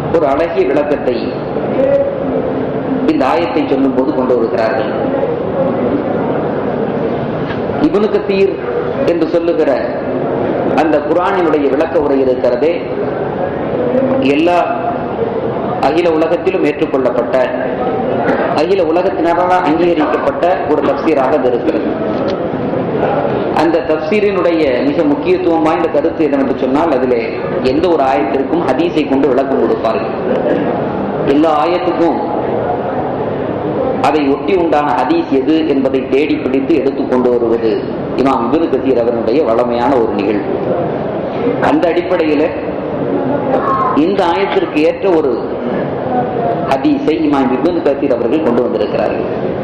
ஒரு அழகிய விளக்கத்தை இந்த ஆயத்தை சொல்லும் போது கொண்டு வருகிறார்கள் இபுனு கத்தீர் என்று சொல்லுகிற அந்த குரானினுடைய விளக்க உரை இருக்கிறதே எல்லா அகில உலகத்திலும் ஏற்றுக்கொள்ளப்பட்ட அகில உலகத்தினரால் அங்கீகரிக்கப்பட்ட ஒரு தப்சீராக அது இருக்கிறது அந்த தப்சீரினுடைய மிக முக்கியத்துவம் வாய்ந்த கருத்து என்னவென்று சொன்னால் அதிலே எந்த ஒரு ஆயத்திற்கும் ஹதீஸை கொண்டு விளக்கம் கொடுப்பார்கள் எல்லா ஆயத்துக்கும் அதை ஒட்டி உண்டான ஹதீஸ் எது என்பதை தேடி பிடித்து எடுத்துக் கொண்டு வருவது இமாம் இபுனு கத்தீர் அவர்களுடைய வளமையான ஒரு நிகழ்வு அந்த அடிப்படையில் இந்த ஆயத்திற்கு ஏற்ற ஒரு ஹதீஸை இமாம் இபுனு கத்தீர் அவர்கள் கொண்டு வந்திருக்கிறார்கள்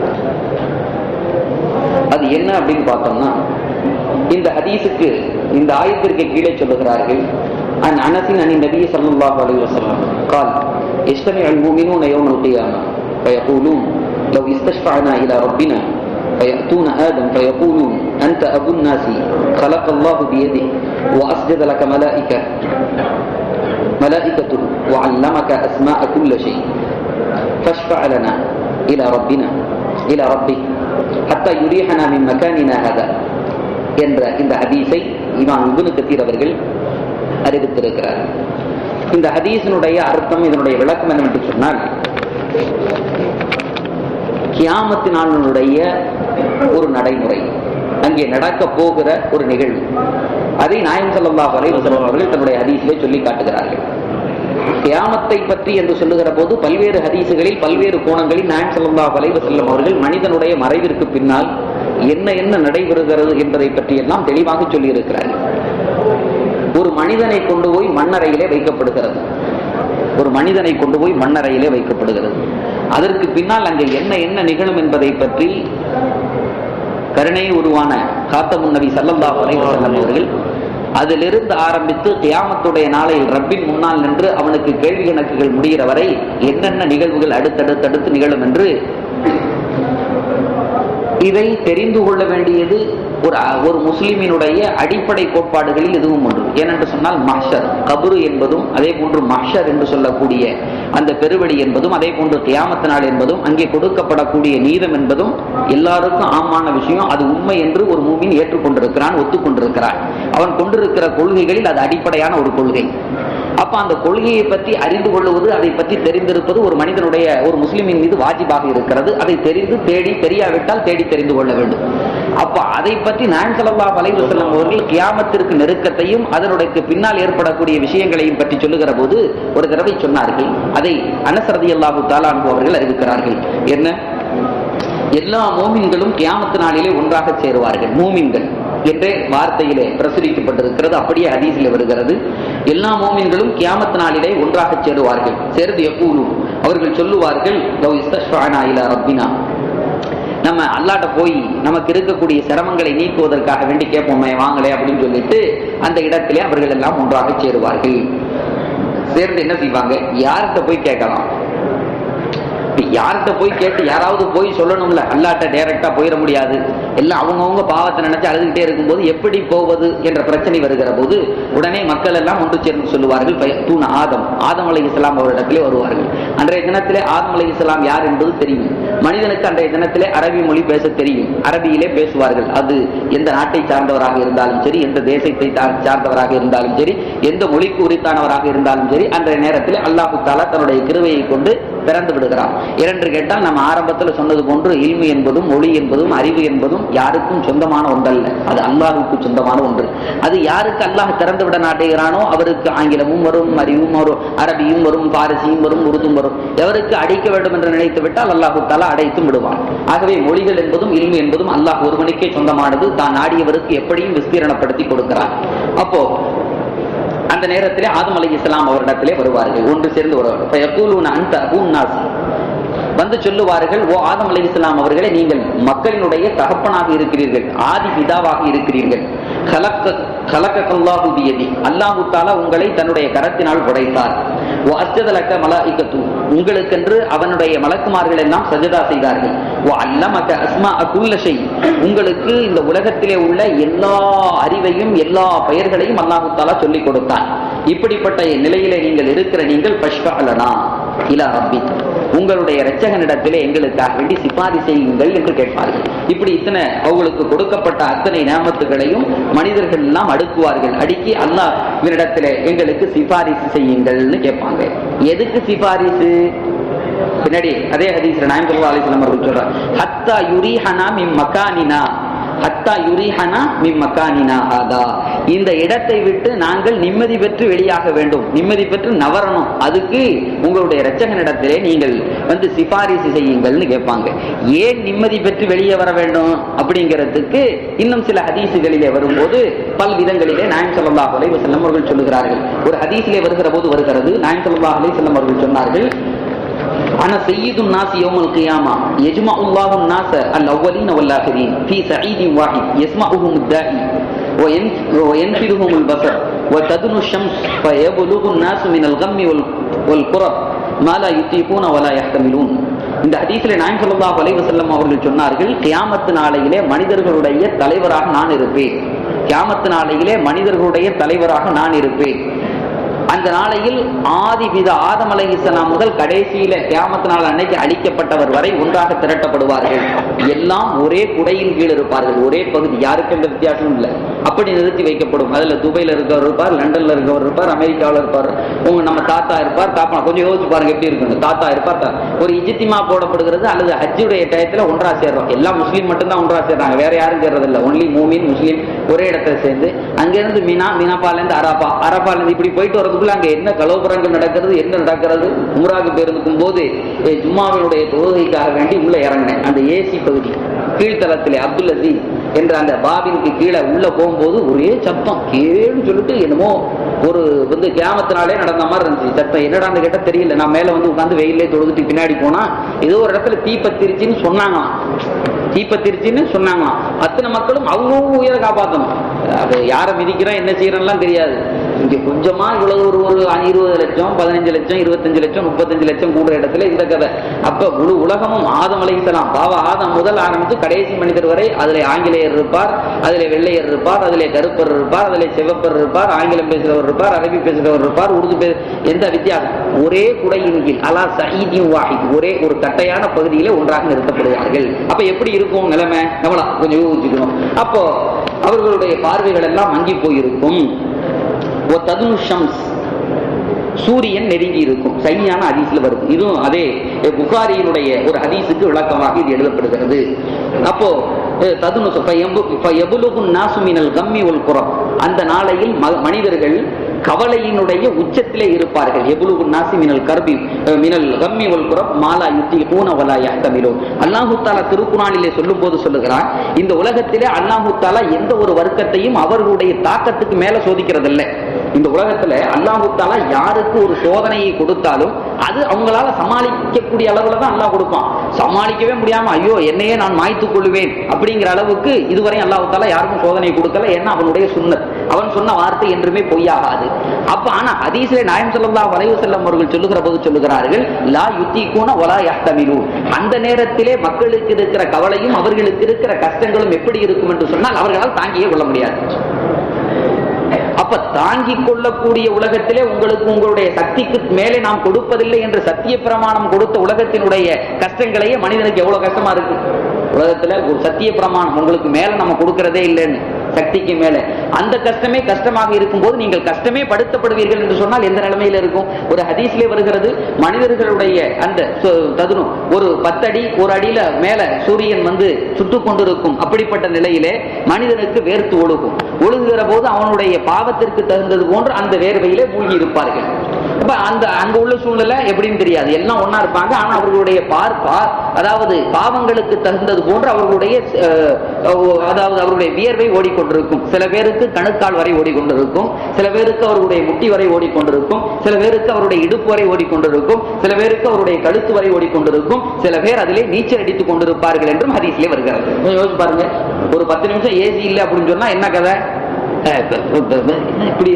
அது என்ன அப்படின்னு பார்த்தோம்னா இந்த ஹதீஸுக்கு இந்த ஆயத்திற்கு கீழே சொல்லுகிறார்கள் அன் அனசின் அனி நபி ஸல்லல்லாஹு அலைஹி வஸல்லம் قال يجتمع المؤمنون يوم القيامة فيقولون لو استشفعنا إلى ربنا فيأتون آدم فيقولون أنت أبو الناس خلق الله بيده وأسجد لك ملائكة ملائكته وعلمك أسماء كل شيء فاشفع لنا إلى ربنا إلى ربك حتى يريحنا من مكاننا هذا என்ற இந்த ஹதீஸை இமாம் இபுனு கத்தீர் அவர்கள் அறிவித்திருக்கிறார் இந்த ஹதீஸினுடைய அர்த்தம் இதனுடைய விளக்கம் என்னவென்று சொன்னால் கியாமத்து நாளினுடைய ஒரு நடைமுறை அங்கே நடக்க போகிற ஒரு நிகழ்வு அதை நாயம் சல்லா அலைவசலம் அவர்கள் தன்னுடைய ஹதீஸிலே சொல்லி காட்டுகிறார்கள் கியாமத்தை பற்றி என்று சொல்லுகிற போது பல்வேறு ஹதீசுகளில் பல்வேறு கோணங்களில் நாயம் சல்லா அலைவசல்லம் அவர்கள் மனிதனுடைய மறைவிற்கு பின்னால் என்ன என்ன நடைபெறுகிறது என்பதை பற்றி எல்லாம் தெளிவாக சொல்லி இருக்கிறார்கள் ஒரு மனிதனை கொண்டு போய் மண்ணறையிலே வைக்கப்படுகிறது ஒரு மனிதனை கொண்டு போய் மண்ணறையிலே வைக்கப்படுகிறது அதற்கு பின்னால் அங்கே என்ன என்ன நிகழும் என்பதை பற்றி கருணை உருவான காத்தமுன் நபி சல்லல்லா அலைவசல்லம் அவர்கள் அதிலிருந்து ஆரம்பித்து கியாமத்துடைய நாளையில் ரப்பின் முன்னால் நின்று அவனுக்கு கேள்வி கணக்குகள் முடிகிற வரை என்னென்ன நிகழ்வுகள் அடுத்தடுத்து அடுத்து நிகழும் என்று இதை தெரிந்து கொள்ள வேண்டியது ஒரு ஒரு முஸ்லிமினுடைய அடிப்படை கோட்பாடுகளில் இதுவும் ஒன்று ஏனென்று சொன்னால் மஹ்ஷர் கபுரு என்பதும் அதே போன்று மஹ்ஷர் என்று சொல்லக்கூடிய அந்த பெருவெளி என்பதும் அதே போன்று தியாமத்து நாள் என்பதும் அங்கே கொடுக்கப்படக்கூடிய நீதம் என்பதும் எல்லாருக்கும் ஆமான விஷயம் அது உண்மை என்று ஒரு மூமின் ஏற்றுக்கொண்டிருக்கிறான் ஒத்துக்கொண்டிருக்கிறான் அவன் கொண்டிருக்கிற கொள்கைகளில் அது அடிப்படையான ஒரு கொள்கை அப்ப அந்த கொள்கையை பற்றி அறிந்து கொள்வது அதை பற்றி தெரிந்திருப்பது ஒரு மனிதனுடைய ஒரு முஸ்லிமின் மீது வாஜிபாக இருக்கிறது அதை தெரிந்து தேடி தெரியாவிட்டால் தேடி தெரிந்து கொள்ள வேண்டும் அப்ப அதை பற்றி நான் சல்லா வலைவு செல்லும் அவர்கள் கியாமத்திற்கு நெருக்கத்தையும் அதனுடைய பின்னால் ஏற்படக்கூடிய விஷயங்களையும் பற்றி சொல்லுகிற போது ஒரு தடவை சொன்னார்கள் அதை அனசரதி அல்லாஹு தாலான்பு அவர்கள் அறிவிக்கிறார்கள் என்ன எல்லா மோமின்களும் கியாமத்து நாளிலே ஒன்றாக சேருவார்கள் மூமின்கள் என்றே வார்த்தையிலே பிரசுரிக்கப்பட்டிருக்கிறது அப்படியே ஹதீஸில் வருகிறது எல்லா மோமின்களும் கியாமத்து நாளிலே ஒன்றாக சேருவார்கள் சேர்ந்து எப்பூரும் அவர்கள் சொல்லுவார்கள் ரப்பினா நம்ம அல்லாட்ட போய் நமக்கு இருக்கக்கூடிய சிரமங்களை நீக்குவதற்காக வேண்டி கேட்போமே வாங்களே அப்படின்னு சொல்லிட்டு அந்த இடத்திலே அவர்கள் எல்லாம் ஒன்றாக சேருவார்கள் சேர்ந்து என்ன செய்வாங்க யார்கிட்ட போய் கேட்கலாம் யார்கிட்ட போய் கேட்டு யாராவது போய் சொல்லணும்ல அல்லாட்ட டைரக்டா போயிட முடியாது எல்லாம் அவங்கவுங்க பாவத்தை நினைச்சு அழுதுகிட்டே இருக்கும்போது எப்படி போவது என்ற பிரச்சனை வருகிற போது உடனே மக்கள் எல்லாம் ஒன்று சேர்ந்து சொல்லுவார்கள் தூண ஆதம் ஆதம் அலை இஸ்லாம் அவரிடத்திலே வருவார்கள் அன்றைய தினத்திலே ஆதம் அலை இஸ்லாம் யார் என்பது தெரியும் மனிதனுக்கு அன்றைய தினத்திலே அரபி மொழி பேச தெரியும் அரபியிலே பேசுவார்கள் அது எந்த நாட்டை சார்ந்தவராக இருந்தாலும் சரி எந்த தேசத்தை சார்ந்தவராக இருந்தாலும் சரி எந்த மொழிக்கு உரித்தானவராக இருந்தாலும் சரி அன்றைய நேரத்தில் அல்லாஹு தாலா தன்னுடைய கிருவையை கொண்டு பிறந்து விடுகிறான் இரண்டு கேட்டால் நம்ம ஆரம்பத்தில் சொன்னது போன்று இல்மு என்பதும் மொழி என்பதும் அறிவு என்பதும் யாருக்கும் சொந்தமான ஒன்றல்ல அது அல்லாஹுக்கு சொந்தமான ஒன்று அது யாருக்கு அல்லாஹ் திறந்து விட நாட்டுகிறானோ அவருக்கு ஆங்கிலமும் வரும் அறிவும் வரும் அரபியும் வரும் பாரசியும் வரும் உருதும் வரும் எவருக்கு அடிக்க வேண்டும் என்று நினைத்து விட்டால் அல்லாஹு தாலா அடைத்தும் விடுவான் ஆகவே மொழிகள் என்பதும் இல்மு என்பதும் அல்லாஹ் ஒருவனுக்கே சொந்தமானது தான் நாடியவருக்கு எப்படியும் விஸ்தீரணப்படுத்தி கொடுக்கிறான் அப்போ அந்த நேரத்திலே ஆதம் அலி இஸ்லாம் அவரிடத்திலே வருவார்கள் ஒன்று சேர்ந்து வருவார்கள் அந்த அபூன்னாசி வந்து சொல்லுவார்கள் ஓ ஆதம் அலி இஸ்லாம் அவர்களே நீங்கள் மக்களினுடைய தகப்பனாக இருக்கிறீர்கள் ஆதி பிதாவாக இருக்கிறீர்கள் கலக்க கலக்க கல்லாஹு பியதி அல்லாஹு தாலா உங்களை தன்னுடைய கரத்தினால் உடைத்தார் ஓ அஸ்ஜதலக்க மலாய்க்கத்து உங்களுக்கென்று அவனுடைய மலக்குமார்கள் எல்லாம் சஜதா செய்தார்கள் ஓ அல்லமக்க அஸ்மா அகுல்லஷை உங்களுக்கு இந்த உலகத்திலே உள்ள எல்லா அறிவையும் எல்லா பெயர்களையும் அல்லாஹு தாலா சொல்லிக் கொடுத்தான் இப்படிப்பட்ட நிலையிலே நீங்கள் இருக்கிற நீங்கள் பஷ்பாலனா இலா ரப்பி உங்களுடைய இரட்சகனிடத்திலே எங்களுக்காக வேண்டி சிபாரி செய்யுங்கள் என்று கேட்பார்கள் இப்படி இத்தனை அவங்களுக்கு கொடுக்கப்பட்ட அத்தனை நியமத்துகளையும் மனிதர்கள் எல்லாம் அடுக்குவார்கள் அடுக்கி அல்லாஹ் இவரிடத்திலே எங்களுக்கு சிபாரிசு செய்யுங்கள்னு கேட்பாங்க எதுக்கு சிபாரிசு பின்னாடி அதே ஹதீஸ்ல நாயம் சல்லா அலிஸ்லாம் அவர்கள் சொல்றார் ஹத்தா யுரிஹனா மிம் மக்கானினா ஹத்தா யுரிஹனா மிம் மக்கானினா ஹாதா இந்த இடத்தை விட்டு நாங்கள் நிம்மதி பெற்று வெளியாக வேண்டும் நிம்மதி பெற்று நவரணும் அதுக்கு உங்களுடைய இரட்சகனிடத்திலே நீங்கள் வந்து சிபாரிசு செய்யுங்கள்னு கேட்பாங்க ஏன் நிம்மதி பெற்று வெளியே வர வேண்டும் அப்படிங்கிறதுக்கு இன்னும் சில ஹதீசுகளிலே வரும்போது பல் விதங்களிலே நாயம் ஸல்லல்லாஹு அலைஹி வஸல்லம் அவர்கள் சொல்லுகிறார்கள் ஒரு ஹதீஸிலே வருகிற போது வருகிறது நாயம் ஸல்லல்லாஹு அலைஹி வஸல்லம் அவர்கள் சொன்னார்கள் أنا سيد الناس يوم القيامة يجمع الله الناس الأولين والآخرين في سعيد واحد يسمعهم الداعي وين- وينفذهم البصر وتدنو الشمس فيبلغ الناس من الغم وال- والكرب ما لا يطيقون ولا يحتملون இந்த ஹதீஸில் நாயம் ஸல்லல்லாஹு அலைஹி வஸல்லம் அவர்கள் சொன்னார்கள் கியாமத்து நாளையிலே மனிதர்களுடைய தலைவராக நான் இருப்பேன் கியாமத்து நாளையிலே மனிதர்களுடைய தலைவராக நான் இருப்பேன் அந்த நாளையில் ஆதி பித ஆதம் அலைஹிஸ்ஸலாம் முதல் கடைசியில கியாமத்து நாள் அன்னைக்கு அழிக்கப்பட்டவர் வரை ஒன்றாக திரட்டப்படுவார்கள் எல்லாம் ஒரே குடையின் கீழ் இருப்பார்கள் ஒரே பகுதி யாருக்கு எந்த வித்தியாசமும் இல்லை அப்படி நிறுத்தி வைக்கப்படும் அதுல துபாயில இருக்கவர் இருப்பார் லண்டன்ல இருக்கவர் இருப்பார் அமெரிக்காவில் இருப்பார் உங்க நம்ம தாத்தா இருப்பார் தாப்பா கொஞ்சம் யோசிச்சு பாருங்க எப்படி இருக்குன்னு தாத்தா இருப்பார் தா- ஒரு இஜித்திமா போடப்படுகிறது அல்லது ஹஜ்ஜுடைய டயத்துல ஒன்றா சேர்றோம் எல்லாம் முஸ்லீம் மட்டும்தான் ஒன்றா சேர்றாங்க வேற யாரும் சேர்றது இல்லை ஒன்லி மூமின் முஸ்லீம் ஒரே இடத்துல சேர்ந்து அங்கிருந்து மீனா மீனாப்பால இருந்து அரபா அரபால இருந்து இப்படி போயிட்டு வரதுக்குள்ள அங்க என்ன கலோபரங்கள் நடக்கிறது என்ன நடக்கிறது உம்ராக்கு பேருந்துக்கும் போது eh, ஜும்மாவினுடைய தொழுகைக்காக வேண்டி உள்ள இறங்கினேன் அந்த ஏசி பகுதி கீழ்த்தளத்திலே அப்துல் அசீஸ் என்ற அந்த பாபினுக்கு கீழே உள்ள போகும்போது ஒரே சத்தம் கேளுன்னு சொல்லிட்டு என்னமோ ஒரு வந்து கிராமத்தினாலே நடந்த மாதிரி இருந்துச்சு சத்தம் என்னடான்னு கேட்டா தெரியல நான் மேல வந்து உட்காந்து வெயிலே தொழுதுட்டு பின்னாடி போனா ஏதோ ஒரு இடத்துல தீப்பத்திருச்சுன்னு சொன்னாங்களாம் தீப்பத்திருச்சுன்னு சொன்னாங்களாம் அத்தனை மக்களும் அவங்க உயிரை காப்பாற்றணும் அது யாரை மிதிக்கிறோம் என்ன செய்யறோம்லாம் தெரியாது இங்க கொஞ்சமா இவ்வளவு ஒரு ஒரு இருபது லட்சம் பதினஞ்சு லட்சம் இருபத்தஞ்சு லட்சம் முப்பத்தஞ்சு லட்சம் கூடுற இடத்துல இந்த கதை அப்ப முழு உலகமும் ஆதம் அலைசலாம் பாவ ஆதம் முதல் ஆரம்பித்து கடைசி மனிதர் வரை அதுல ஆங்கிலேயர் இருப்பார் அதுல வெள்ளையர் இருப்பார் அதுல கருப்பர் இருப்பார் அதுல சிவப்பர் இருப்பார் ஆங்கிலம் பேசுறவர் இருப்பார் அரபி பேசுறவர் இருப்பார் உருது பே எந்த வித்தியாசம் ஒரே குடையின் கீழ் அலா சயீதின் வாஹித் ஒரே ஒரு தட்டையான பகுதியிலே ஒன்றாக நிறுத்தப்படுவார்கள் அப்ப எப்படி இருக்கும் நிலைமை நம்மளா கொஞ்சம் யோசிச்சுக்கணும் அப்போ அவர்களுடைய பார்வைகள் எல்லாம் மங்கி போயிருக்கும் ஒ ததுனு ஷம்ஸ் சூரியன் நெருங்கி இருக்கும் சரியான ஹதீஸ்ல வருது இதுவும் அதே புகாரியினுடைய ஒரு ஹதீஸுக்கு விளக்கமாக இது எழுதப்படுகிறது அப்போ அஹ், ததுனு சொ- ஃபயம்பு- ஃபயபுலுகு நாசு மினல் கம்மி உல் குரம் அந்த நாளையில் ம- மனிதர்கள் கவலையினுடைய உச்சத்திலே இருப்பார்கள் எபுலுகு நாசி மினல் கர்பி அஹ், மினல் கம்மி உல் குரம் மாலா யுத்தி பூன வலா யஹ்தமிலோ அல்லாஹு தாலா திருக்குறானிலே சொல்லும் போது சொல்லுகிறான் இந்த உலகத்திலே அல்லாஹு தாலா எந்த ஒரு வர்க்கத்தையும் அவர்களுடைய தாக்கத்துக்கு மேல சோதிக்கிறதில்ல இந்த உலகத்துல அல்லாஹு தாலா யாருக்கு ஒரு சோதனையை கொடுத்தாலும் அது அவங்களால சமாளிக்கக்கூடிய அளவுல தான் அல்லாஹ் கொடுப்பான் சமாளிக்கவே முடியாம ஐயோ என்னையே நான் மாய்த்துக் கொள்வேன் அப்படிங்கிற அளவுக்கு இதுவரை அல்லாஹு தாலா யாருக்கும் சோதனை கொடுக்கல ஏன்னா அவனுடைய சுன்னத் அவன் சொன்ன வார்த்தை என்றுமே பொய்யாகாது அப்ப ஆனா ஹதீஸ்ல நாயம் ஸல்லல்லாஹு அலைஹி வஸல்லம் அவர்கள் சொல்லுகிற போது சொல்லுகிறார்கள் லா யுத்திகூன வலா யஹ்தமிலூன் அந்த நேரத்திலே மக்களுக்கு இருக்கிற கவலையும் அவர்களுக்கு இருக்கிற கஷ்டங்களும் எப்படி இருக்கும் என்று சொன்னால் அவர்களால் தாங்கியே கொள்ள முடியாது அப்ப தாங்கிக் கொள்ளக்கூடிய உலகத்திலே உங்களுக்கு உங்களுடைய சக்திக்கு மேலே நாம் கொடுப்பதில்லை என்று சத்திய பிரமாணம் கொடுத்த உலகத்தினுடைய கஷ்டங்களையே மனிதனுக்கு எவ்வளவு கஷ்டமா இருக்கு உலகத்துல ஒரு சத்திய பிரமாணம் உங்களுக்கு மேல நம்ம கொடுக்கறதே இல்லைன்னு சக்திக்கு மேல அந்த கஷ்டமே கஷ்டமாக இருக்கும்போது நீங்கள் கஷ்டமே படுத்தப்படுவீர்கள் என்று சொன்னால் எந்த நிலைமையில இருக்கும் ஒரு ஹதீஸ்லே வருகிறது மனிதர்களுடைய அந்த சு- ததுனம் ஒரு பத்தடி ஒரு அடியில மேல சூரியன் வந்து சுட்டு கொண்டிருக்கும் அப்படிப்பட்ட நிலையிலே மனிதனுக்கு வேர்த்து ஒழுகும் ஒழுகுகிற போது அவனுடைய பாவத்திற்கு தகுந்தது போன்று அந்த வேர்வையிலே மூழ்கி இருப்பார்கள் அப்ப அந்த அங்க உள்ள சூழ்நிலை எப்படின்னு தெரியாது எல்லாம் ஒண்ணா இருப்பாங்க ஆனா அவர்களுடைய பார் பார் அதாவது பாவங்களுக்கு தகுந்தது போன்று அவர்களுடைய அஹ், அஹ், அதாவது அவருடைய வியர்வை ஓடிக்கொண்டிருக்கும் சில பேருக்கு கணுக்கால் வரை ஓடிக்கொண்டிருக்கும் சில பேருக்கு அவருடைய முட்டி வரை ஓடிக்கொண்டிருக்கும் சில பேருக்கு அவருடைய இடுப்பு வரை ஓடிக்கொண்டிருக்கும் சில பேருக்கு அவருடைய கழுத்து வரை ஓடிக்கொண்டிருக்கும் சில பேர் அதிலே நீச்சல் அடித்துக் கொண்டிருப்பார்கள் என்றும் ஹதீஸ்லே வருகிறது கொஞ்சம் யோசிச்சு பாருங்க ஒரு பத்து நிமிஷம் ஏசி இல்லை அப்படின்னு சொன்னா என்ன கதை அஹ் இப்ப- இப்ப- இப்ப என்ன இப்படி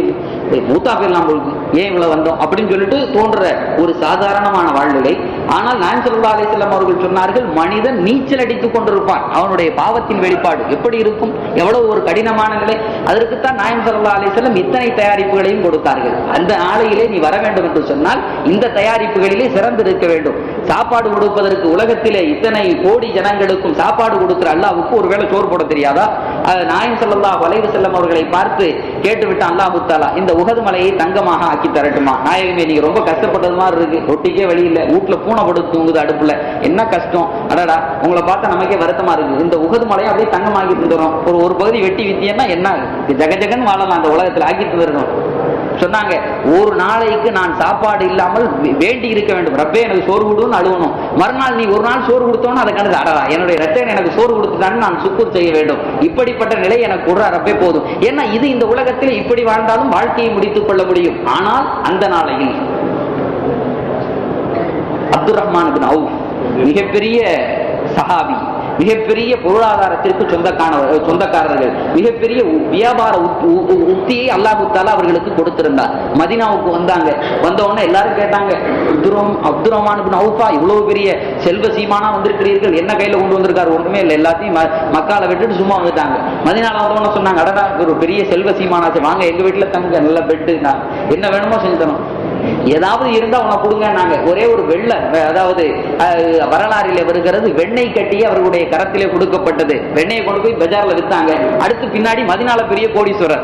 ஏய், மூத்தா போயிடலாம் பொழுது ஏன் இவ்வளவு வந்தோம் அப்படின்னு சொல்லிட்டு தோன்ற ஒரு சாதாரணமான வாழ்நிலை ஆனால் நான் சொல்லா அலிசல்லாம் அவர்கள் சொன்னார்கள் மனிதன் நீச்சல் அடித்துக் கொண்டிருப்பான் அவனுடைய பாவத்தின் வெளிப்பாடு எப்படி இருக்கும் எவ்வளவு ஒரு கடினமான நிலை அதற்குத்தான் நாயம் சல்லா அலிசல்லம் இத்தனை தயாரிப்புகளையும் கொடுத்தார்கள் அந்த நாளையிலே நீ வர வேண்டும் என்று சொன்னால் இந்த தயாரிப்புகளிலே சிறந்து இருக்க வேண்டும் சாப்பாடு கொடுப்பதற்கு உலகத்திலே இத்தனை கோடி ஜனங்களுக்கும் சாப்பாடு கொடுக்கிற அல்லாவுக்கு ஒருவேளை சோறு போட தெரியாதா அஹ் நாயம் சல்லா வலைவு செல்லம் அவர்களை பார்த்து கேட்டுவிட்டு அல்லாஹு தாலா இந்த உகது மலையை தங்கமாக ஆக்கி தரட்டுமா நாயகமே நீங்க ரொம்ப கஷ்டப்பட்டது மாதிரி இருக்கு ரொட்டிக்கே வழி இல்ல வீட்டுல பூனை படுத்து தூங்குது அடுப்புல என்ன கஷ்டம் அடடா உங்களை பார்த்தா நமக்கே வருத்தமா இருக்கு இந்த உகது மலையை அப்படியே தங்கமாக்கி தந்துடும் ஒரு ஒரு பகுதி வெட்டி வித்தியன்னா என்ன ஜெக ஜெகன் வாழலாம் அந்த உலகத்துல ஆக்கி தந்துருக்கோம் சொன்னாங்க ஒரு நாளைக்கு நான் சாப்பாடு இல்லாமல் வே- வேண்டி இருக்க வேண்டும் ரப்பே எனக்கு சோறு கொடுன்னு அழுவணும் மறுநாள் நீ ஒரு நாள் சோறு கொடுத்தோன்னு அதை கண்டு அடடா என்னுடைய ரத்தன் எனக்கு சோறு கொடுத்துட்டான்னு நான் சுக்குர் செய்ய வேண்டும் இப்படிப்பட்ட நிலை எனக்கு கொடுற ரப்பே போதும் ஏன்னா இது இந்த உலகத்தில் இப்படி வாழ்ந்தாலும் வாழ்க்கையை முடித்துக் கொள்ள முடியும் ஆனால் அந்த நாளையில் அப்துல் ரஹ்மான் பின் அவுஃப் மிகப்பெரிய சஹாபி மிகப்பெரிய பொருளாதாரத்திற்கு சொந்தக்கானவர் சொந்தக்காரர்கள் மிகப்பெரிய உ- வியாபார உத்- உ- உ- உத்தியை அல்லாஹு தாலா அவர்களுக்கு கொடுத்திருந்தார் மதினாவுக்கு வந்தாங்க வந்த உடனே எல்லாரும் கேட்டாங்க அப்துரம் அப்துல் ரஹ்மான் பின் அவுஃபா இவ்வளவு பெரிய செல்வ சீமானா வந்திருக்கிறீர்கள் என்ன கையில கொண்டு வந்திருக்காரு ஒண்ணுமே இல்லை எல்லாத்தையும் ம- மக்கால விட்டுட்டு சும்மா வந்துட்டாங்க மதினால வந்தவன சொன்னாங்க அடடா இவர் ஒரு பெரிய செல்வ சீமானாச்சு வாங்க எங்க வீட்டுல தங்க நல்ல பெட்டு என்ன வேணுமோ செஞ்சு தரோம் ஏதாவது இருந்தா உனக்கு கொடுங்க ஒரே ஒரு வெள்ள அதாவது அஹ், வரலாறிலே வருகிறது வெண்ணெய் கட்டி அவர்களுடைய கரத்திலே கொடுக்கப்பட்டது வெண்ணெயை கொண்டு போய் பஜார்ல வித்தாங்க அடுத்து பின்னாடி மதினால பெரிய கோடீஸ்வரர்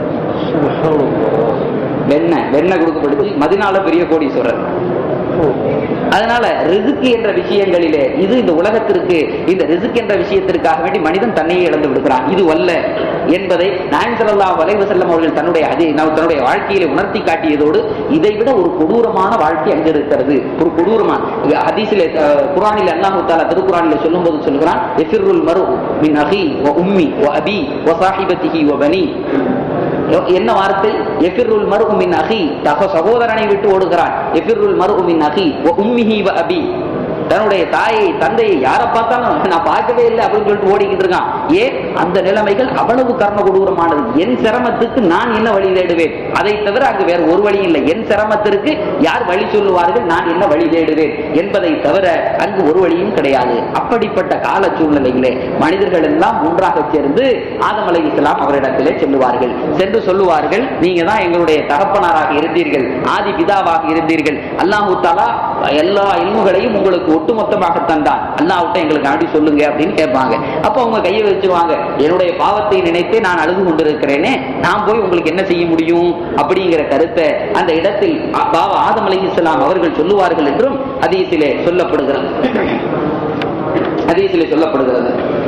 வெண்ணெய் வெண்ணெய் கொடுக்கப்பட்டுச்சு மதினால பெரிய கோடீஸ்வரர் அதனால ரிசுக்கு என்ற விஷயங்களிலே இது இந்த உலகத்திற்கு இந்த ரிசுக் என்ற விஷயத்திற்காக வேண்டி மனிதன் தன்னையே இழந்து விடுகிறான் இது அல்ல என்பதை நாயன் ஸல்லல்லாஹு அலைஹி வஸல்லம் அவர்கள் தன்னுடைய அதே தன்னுடைய வாழ்க்கையிலே உணர்த்தி காட்டியதோடு இதை விட ஒரு கொடூரமான வாழ்க்கை அங்கு இருக்கிறது ஒரு கொடூரமான ஹதீஸிலே அஹ், குர்ஆனிலே அல்லாஹ் தஆலா திருக்குர்ஆனிலே சொல்லும்போது சொல்கிறான் எஃபிருல் மரு மின் அஹி வ உம்மி வ அபி வ சாஹிபத்திஹி வ பனி என்ன வார்த்தை எஃபிருல் மரு மின் அகி தக சகோதரனை விட்டு ஓடுகிறான் எஃபிருல் மரு மின் அகி வ உம்மிஹி வ அபி தன்னுடைய தாயை தந்தையை யாரை பார்த்தாலும் நான் பார்க்கவே இல்லை அப்படின்னு சொல்லிட்டு ஓடிக்கிட்டு இருக்கான் ஏன் அந்த நிலைமைகள் அவ்வளவு கர்ம கொடூரமானது என் சிரமத்துக்கு நான் என்ன வழி தேடுவேன் அதை தவிர அங்கு வேற ஒரு வழி இல்லை என் சிரமத்திற்கு யார் வழி சொல்லுவார்கள் நான் என்ன வழி தேடுவேன் என்பதை தவிர அங்கு ஒரு வழியும் கிடையாது அப்படிப்பட்ட கால சூழ்நிலையிலே மனிதர்கள் எல்லாம் ஒன்றாக சேர்ந்து ஆதம் அலை இஸ்லாம் அவரிடத்திலே செல்லுவார்கள் சென்று சொல்லுவார்கள் நீங்க தான் எங்களுடைய தகப்பனாராக இருந்தீர்கள் ஆதி பிதாவாக இருந்தீர்கள் அல்லாஹு தாலா எல்லா இல்முகளையும் உங்களுக்கு ஒட்டுமொத்தமாக தந்தான் அல்லாஹ்விட்ட எங்களுக்கு ஆடி சொல்லுங்க அப்படின்னு கேட்பாங்க அப்ப அவங்க கையை வச்சிருவாங்க என்னுடைய பாவத்தை நினைத்து நான் அழுது கொண்டிருக்கிறேனே நான் போய் உங்களுக்கு என்ன செய்ய முடியும் அப்படிங்கிற கருத்தை அந்த இடத்தில் ஆ- பாவா ஆதம் அலை இஸ்லாம் அவர்கள் சொல்லுவார்கள் என்றும் ஹதீஸிலே சொல்லப்படுகிறது ஹதீஸிலே சொல்லப்படுகிறது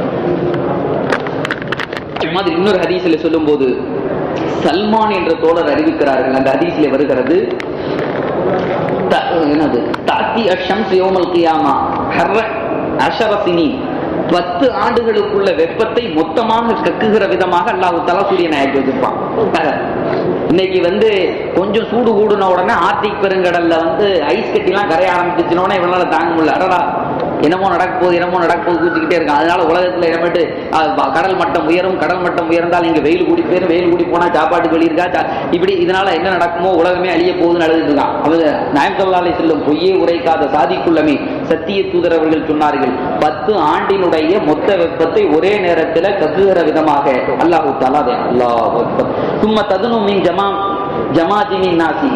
இது மாதிரி இன்னொரு ஹதீஸில் சொல்லும்போது சல்மான் என்ற தோழர் அறிவிக்கிறார்கள் அந்த ஹதீஸிலே வருகிறது த- என்னது தாத்தி அஷம்ஸ் யோமல் கியாமா ஹர்ர அஷரசினி பத்து ஆண்டுகளுக்குள்ள வெப்பத்தை மொத்தமாக கக்குகிற விதமாக அல்லாஹு தலா சூரியனை ஆக்கி வச்சிருப்பான் இன்னைக்கு வந்து கொஞ்சம் சூடு கூடுன உடனே ஆர்டிக் பெருங்கடல்ல வந்து ஐஸ் கட்டிலாம் கரைய ஆரம்பிச்சுனோடனே இவனால தாங்க முடியல அடடா என்னமோ நடக்க போகுது என்னமோ நடக்க போகுது கூச்சிக்கிட்டே இருக்கான் அதனால உலகத்துல இடமிட்டு அஹ், வ- கடல் மட்டம் உயரும் கடல் மட்டம் உயர்ந்தால் இங்க வெயில் கூடி போயிரும் வெயில் கூடி போனா சாப்பாட்டுக்கு வழி இருக்கா சா- இப்படி இதனால என்ன நடக்குமோ உலகமே அழிய போகுதுன்னு அழுதுட்டு இருக்கான் அவங்க நாயம் சொல்லாலை செல்லும் பொய்யே உரைக்காத சாதிக்குள்ளமே சத்திய தூதர் அவர்கள் சொன்னார்கள் பத்து ஆண்டினுடைய மொத்த வெப்பத்தை ஒரே நேரத்துல கக்குகிற விதமாக அல்லாஹு தாலா அதை அல்லாஹ் சும்மா ததுனும் மின் ஜமா ஜமாஜினின் நாசி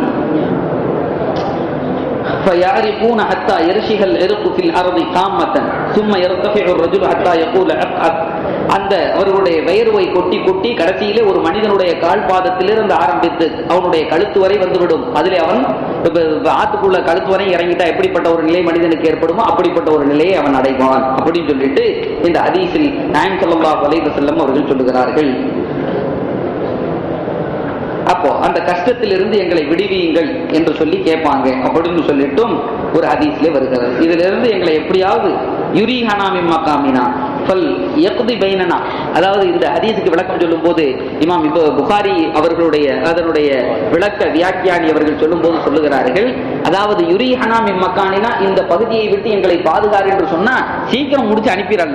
فيعرفون حتى يرشح العرق في الارض قامة ثم يرتفع الرجل حتى يقول عق عق அந்த அவர்களுடைய வயர்வை கொட்டி கொட்டி கடைசியிலே ஒரு மனிதனுடைய கால் பாதத்திலிருந்து ஆரம்பித்து அவனுடைய கழுத்து வரை வந்துவிடும் அதிலே அவன் இப்ப இப்ப ஆத்துக்குள்ள கழுத்து வரை இறங்கிட்டா எப்படிப்பட்ட ஒரு நிலை மனிதனுக்கு ஏற்படுமோ அப்படிப்பட்ட ஒரு நிலையை அவன் அடைவான் அப்படின்னு சொல்லிட்டு இந்த ஹதீஸில் நாயம் ஸல்லல்லாஹு அலைஹி வஸல்லம் அவர்கள் சொல்லுகிறார்கள் அப்போ அந்த கஷ்டத்திலிருந்து எங்களை விடுவியுங்கள் என்று சொல்லி கேட்பாங்க அப்படின்னு சொல்லிட்டும் ஒரு ஹதீஸ்ல வருகிறது இதுல இருந்து எங்களை எப்படியாவது யுரிஹனா மிம்மக்காமினா ஃபல் யக்தி பைனனா அதாவது இந்த ஹதீஸுக்கு விளக்கம் சொல்லும் போது இமாம் இப்போ புகாரி அவர்களுடைய அதனுடைய விளக்க வியாக்கியானி அவர்கள் சொல்லும் போது சொல்லுகிறார்கள் அதாவது யுரிஹனா மிம்மக்கானினா இந்த பகுதியை விட்டு எங்களை பாதுகாரு என்று சொன்னா சீக்கிரம் முடிச்சு அனுப்பிடலாம்